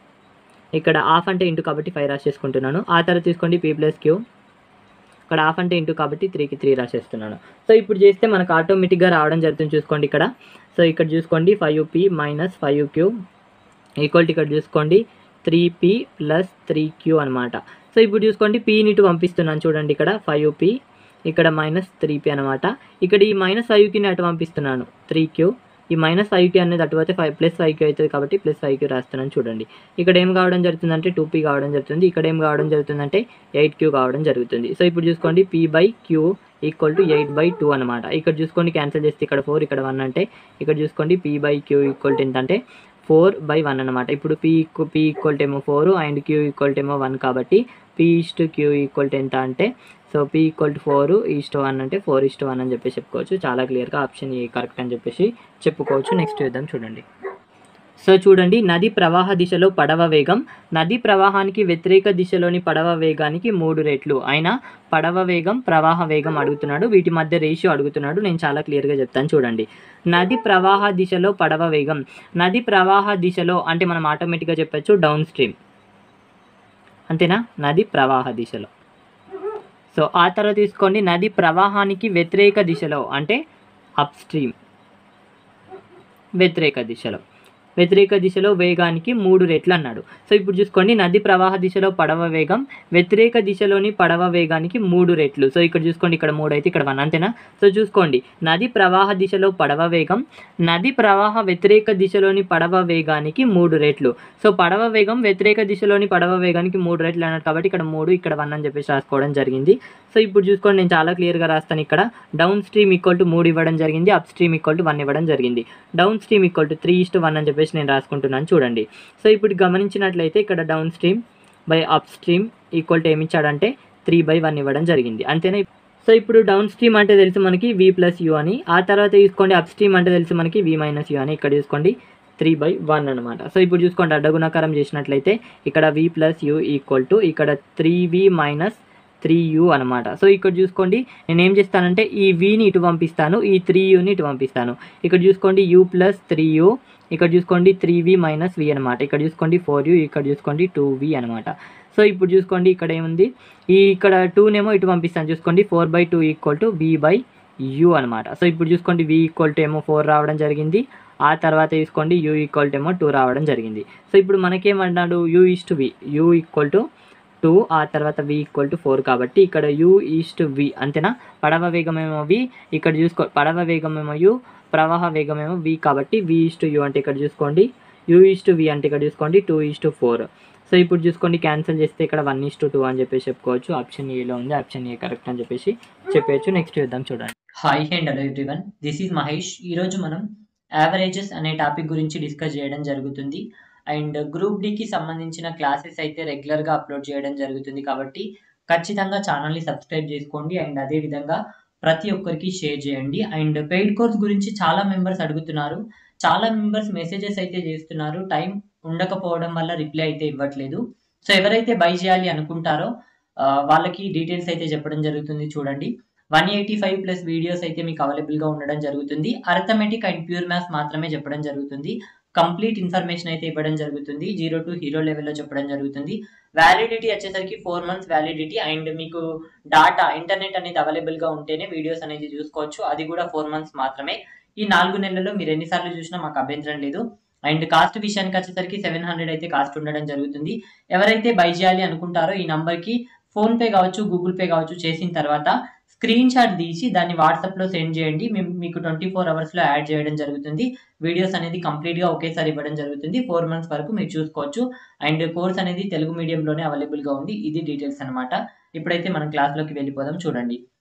Speaker 1: ఇక్కడ హాఫ్ అంటే ఇంటూ కాబట్టి ఫైవ్ రాసేసుకుంటున్నాను ఆ తర్వాత తీసుకోండి పీ ప్లస్ క్యూ ఇక్కడ హాఫ్ అంటే ఇంటూ కాబట్టి త్రీకి త్రీ రాసేస్తున్నాను సో ఇప్పుడు చేస్తే మనకు ఆటోమేటిక్గా రావడం జరుగుతుంది చూసుకోండి ఇక్కడ సో ఇక్కడ చూసుకోండి five P minus five Q equal to ఇక్కడ చూసుకోండి three P plus three Q అనమాట సో ఇప్పుడు చూసుకోండి పీని ఇటు పంపిస్తున్నాను చూడండి ఇక్కడ ఫైవ్ పీ ఇక్కడ మైనస్ త్రీ పీ అనమాట ఇక్కడ ఈ మైనస్ ఫైవ్కి అటు పంపిస్తున్నాను త్రీ క్యూ ఈ మైనస్ ఫైవ్ కి అనేది అటు అయితే ఫైవ్ ప్లస్ ఫైవ్ కి అవుతుంది కాబట్టి ప్లస్ ఫైవ్ కి రాస్తున్నాను చూడండి ఇక్కడ ఏం కావడం జరుగుతుందంటే టూ పీ కావడం జరుగుతుంది ఇక్కడ ఏం కావడం జరుగుతుందంటే ఎయిట్ క్యూ కావడం జరుగుతుంది సో ఇప్పుడు చూసుకోండి P by Q equal to eight by two అనమాట ఇక్కడ చూసుకోండి క్యాన్సిల్ చేస్తే ఇక్కడ ఫోర్ ఇక్కడ వన్ అంటే ఇక్కడ చూసుకోండి P by Q equal to ఎంత అంటే ఫోర్ బై వన్ అనమాట ఇప్పుడు పీ పీ ఈక్వల్ టు ఏమో four and Q equal to ఏమో వన్ కాబట్టి P is to Q equal to ఎంత అంటే so P equal to four is to one అంటే ఫోర్ ఈస్ట్ వన్ అని చెప్పేసి చెప్పుకోవచ్చు చాలా క్లియర్గా ఆప్షన్ ఏ కరెక్ట్ అని చెప్పేసి చెప్పుకోవచ్చు నెక్స్ట్ చూద్దాం చూడండి సో చూడండి నది ప్రవాహ దిశలో పడవ వేగం నది ప్రవాహానికి వ్యతిరేక దిశలోని పడవ వేగానికి మూడు రెట్లు అయినా పడవ వేగం ప్రవాహ వేగం అడుగుతున్నాడు వీటి మధ్య రేషియో అడుగుతున్నాడు నేను చాలా క్లియర్గా చెప్తాను చూడండి నది ప్రవాహ దిశలో పడవ వేగం నది ప్రవాహ దిశలో అంటే మనం ఆటోమేటిక్గా చెప్పచ్చు డౌన్ స్ట్రీమ్ అంతేనా నది ప్రవాహ దిశలో సో ఆ తర్వాత తీసుకోండి నది ప్రవాహానికి వ్యతిరేక దిశలో అంటే అప్ స్ట్రీమ్ వ్యతిరేక దిశలో వ్యతిరేక దిశలో వేగానికి మూడు రెట్లు అన్నాడు సో ఇప్పుడు చూసుకోండి నది ప్రవాహ దిశలో పడవ వేగం వ్యతిరేక దిశలోని పడవ వేగానికి మూడు రెట్లు సో ఇక్కడ చూసుకోండి ఇక్కడ మూడు అయితే ఇక్కడ వన్ అంతేనా సో చూసుకోండి నది ప్రవాహ దిశలో పడవ వేగం నది ప్రవాహ వ్యతిరేక దిశలోని పడవ వేగానికి మూడు రెట్లు సో పడవ వేగం వ్యతిరేక దిశలోని పడవ వేగానికి మూడు రెట్లు అన్నాడు కాబట్టి ఇక్కడ మూడు ఇక్కడ వన్ అని చెప్పేసి రాసుకోవడం జరిగింది సో ఇప్పుడు చూసుకోండి నేను చాలా క్లియర్గా రాస్తాను ఇక్కడ డౌన్ స్ట్రీమ్ ఈక్వల్ టు మూడు ఇవ్వడం జరిగింది upstream equal to one ఇవ్వడం జరిగింది downstream equal to three is to one అని చెప్పేసి నేను రాసుకుంటున్నాను చూడండి సో ఇప్పుడు గమనించినట్లయితే ఇక్కడ downstream by upstream equal to ఏమి ఇచ్చాడంటే త్రీ బై వన్ ఇవ్వడం జరిగింది అంతేనా సో ఇప్పుడు డౌన్ స్ట్రీమ్ అంటే తెలుసు మనకి వి ప్లస్ యూ అని ఆ తర్వాత చూసుకోండి అప్ స్ట్రీమ్ అంటే తెలుసు మనకి వి మైనస్ యూ అని ఇక్కడ చూసుకోండి త్రీ బై వన్ అనమాట సో ఇప్పుడు చూసుకోండి అడ్డగుణాకారం చేసినట్లయితే ఇక్కడ V plus U equal to ఇక్కడ three V minus three U అనమాట సో ఇక్కడ చూసుకోండి నేను ఏం చేస్తానంటే ఈ విని ఇటు పంపిస్తాను ఈ త్రీ యూని ఇటు పంపిస్తాను ఇక్కడ చూసుకోండి యూ ప్లస్ త్రీ యూ ఇక్కడ చూసుకోండి త్రీ వి మైనస్ వి అనమాట ఇక్కడ చూసుకోండి ఫోర్ యూ ఇక్కడ చూసుకోండి టూ వి అనమాట సో ఇప్పుడు చూసుకోండి ఇక్కడ ఏముంది ఈ ఇక్కడ టూనేమో ఇటు పంపిస్తాను చూసుకోండి four by two equal to V by U అనమాట సో ఇప్పుడు చూసుకోండి వి ఈక్వల్ టు ఏమో ఫోర్ రావడం జరిగింది ఆ తర్వాత చూసుకోండి యూ ఈక్వల్ టు ఏమో టూ రావడం జరిగింది సో ఇప్పుడు మనకేమన్నాడు U is to V U equal to two ఆ తర్వాత వి ఈక్వల్ టు ఫోర్ కాబట్టి ఇక్కడ యూ ఈస్ టు వి అంతేనా పడవ వేగమేమో వి ఇక్కడ చూసుకో పడవ వేగమేమో యూ ప్రవాహ వేగమేమో వి కాబట్టి వి ఈస్ టు యూ అంటే ఇక్కడ చూసుకోండి యూ ఈస్ టు వి అంటే ఇక్కడ చూసుకోండి two is to four so ఇప్పుడు చూసుకోండి క్యాన్సిల్ చేస్తే ఇక్కడ వన్ ఈస్ టు టూ అని చెప్పేసి చెప్పుకోవచ్చు ఆప్షన్ ఏలో ఉంది ఆప్షన్ ఏ కరెక్ట్ అని చెప్పేసి చెప్పేయచ్చు నెక్స్ట్ చూద్దాం చూడండి hi and hello everyone this is Mahesh ఈరోజు మనం యావరేజెస్ అనే టాపిక్ గురించి డిస్కస్ చేయడం జరుగుతుంది అండ్ గ్రూప్ డికి సంబంధించిన క్లాసెస్ అయితే రెగ్యులర్గా అప్లోడ్ చేయడం జరుగుతుంది కాబట్టి ఖచ్చితంగా ఛానల్ని సబ్స్క్రైబ్ చేసుకోండి అండ్ అదేవిధంగా ప్రతి ఒక్కరికి షేర్ చేయండి అండ్ పెయిడ్ కోర్స్ గురించి చాలా మెంబర్స్ అడుగుతున్నారు చాలా మెంబర్స్ మెసేజెస్ అయితే చేస్తున్నారు టైం ఉండకపోవడం వల్ల రిప్లై అయితే ఇవ్వట్లేదు సో ఎవరైతే బై చేయాలి అనుకుంటారో ఆ, వాళ్ళకి డీటెయిల్స్ అయితే చెప్పడం జరుగుతుంది చూడండి one eighty five plus videos అయితే మీకు అవైలబుల్గా ఉండడం జరుగుతుంది అర్థమెటిక్ అండ్ ప్యూర్ మ్యాథ్స్ మాత్రమే చెప్పడం జరుగుతుంది కంప్లీట్ ఇన్ఫర్మేషన్ అయితే ఇవ్వడం జరుగుతుంది జీరో టు హీరో లెవెల్లో చెప్పడం జరుగుతుంది వ్యాలిడిటీ వచ్చేసరికి ఫోర్ మంత్స్ వ్యాలిడిటీ అండ్ మీకు డాటా ఇంటర్నెట్ అనేది అవైలబుల్గా ఉంటేనే వీడియోస్ అనేది చూసుకోవచ్చు అది కూడా ఫోర్ మంత్స్ మాత్రమే ఈ నాలుగు నెలల్లో మీరు ఎన్నిసార్లు చూసినా మాకు అభ్యంతరం లేదు అండ్ కాస్ట్ విషయానికి వచ్చేసరికి సెవెన్ హండ్రెడ్ అయితే కాస్ట్ ఉండడం జరుగుతుంది ఎవరైతే బై చేయాలి అనుకుంటారో ఈ నంబర్కి ఫోన్ పే కావచ్చు గూగుల్ పే కావచ్చు చేసిన తర్వాత స్క్రీన్ షాట్ తీసి దాన్ని వాట్సాప్లో సెండ్ చేయండి మేము మీకు ట్వంటీ ఫోర్ అవర్స్లో యాడ్ చేయడం జరుగుతుంది వీడియోస్ అనేది కంప్లీట్గా ఒకేసారి ఇవ్వడం జరుగుతుంది ఫోర్ మంత్స్ వరకు మీరు చూసుకోవచ్చు అండ్ కోర్స్ అనేది తెలుగు మీడియంలోనే అవైలబుల్గా ఉంది ఇది డీటెయిల్స్ అనమాట ఇప్పుడైతే మనం క్లాస్లోకి వెళ్ళిపోదాం చూడండి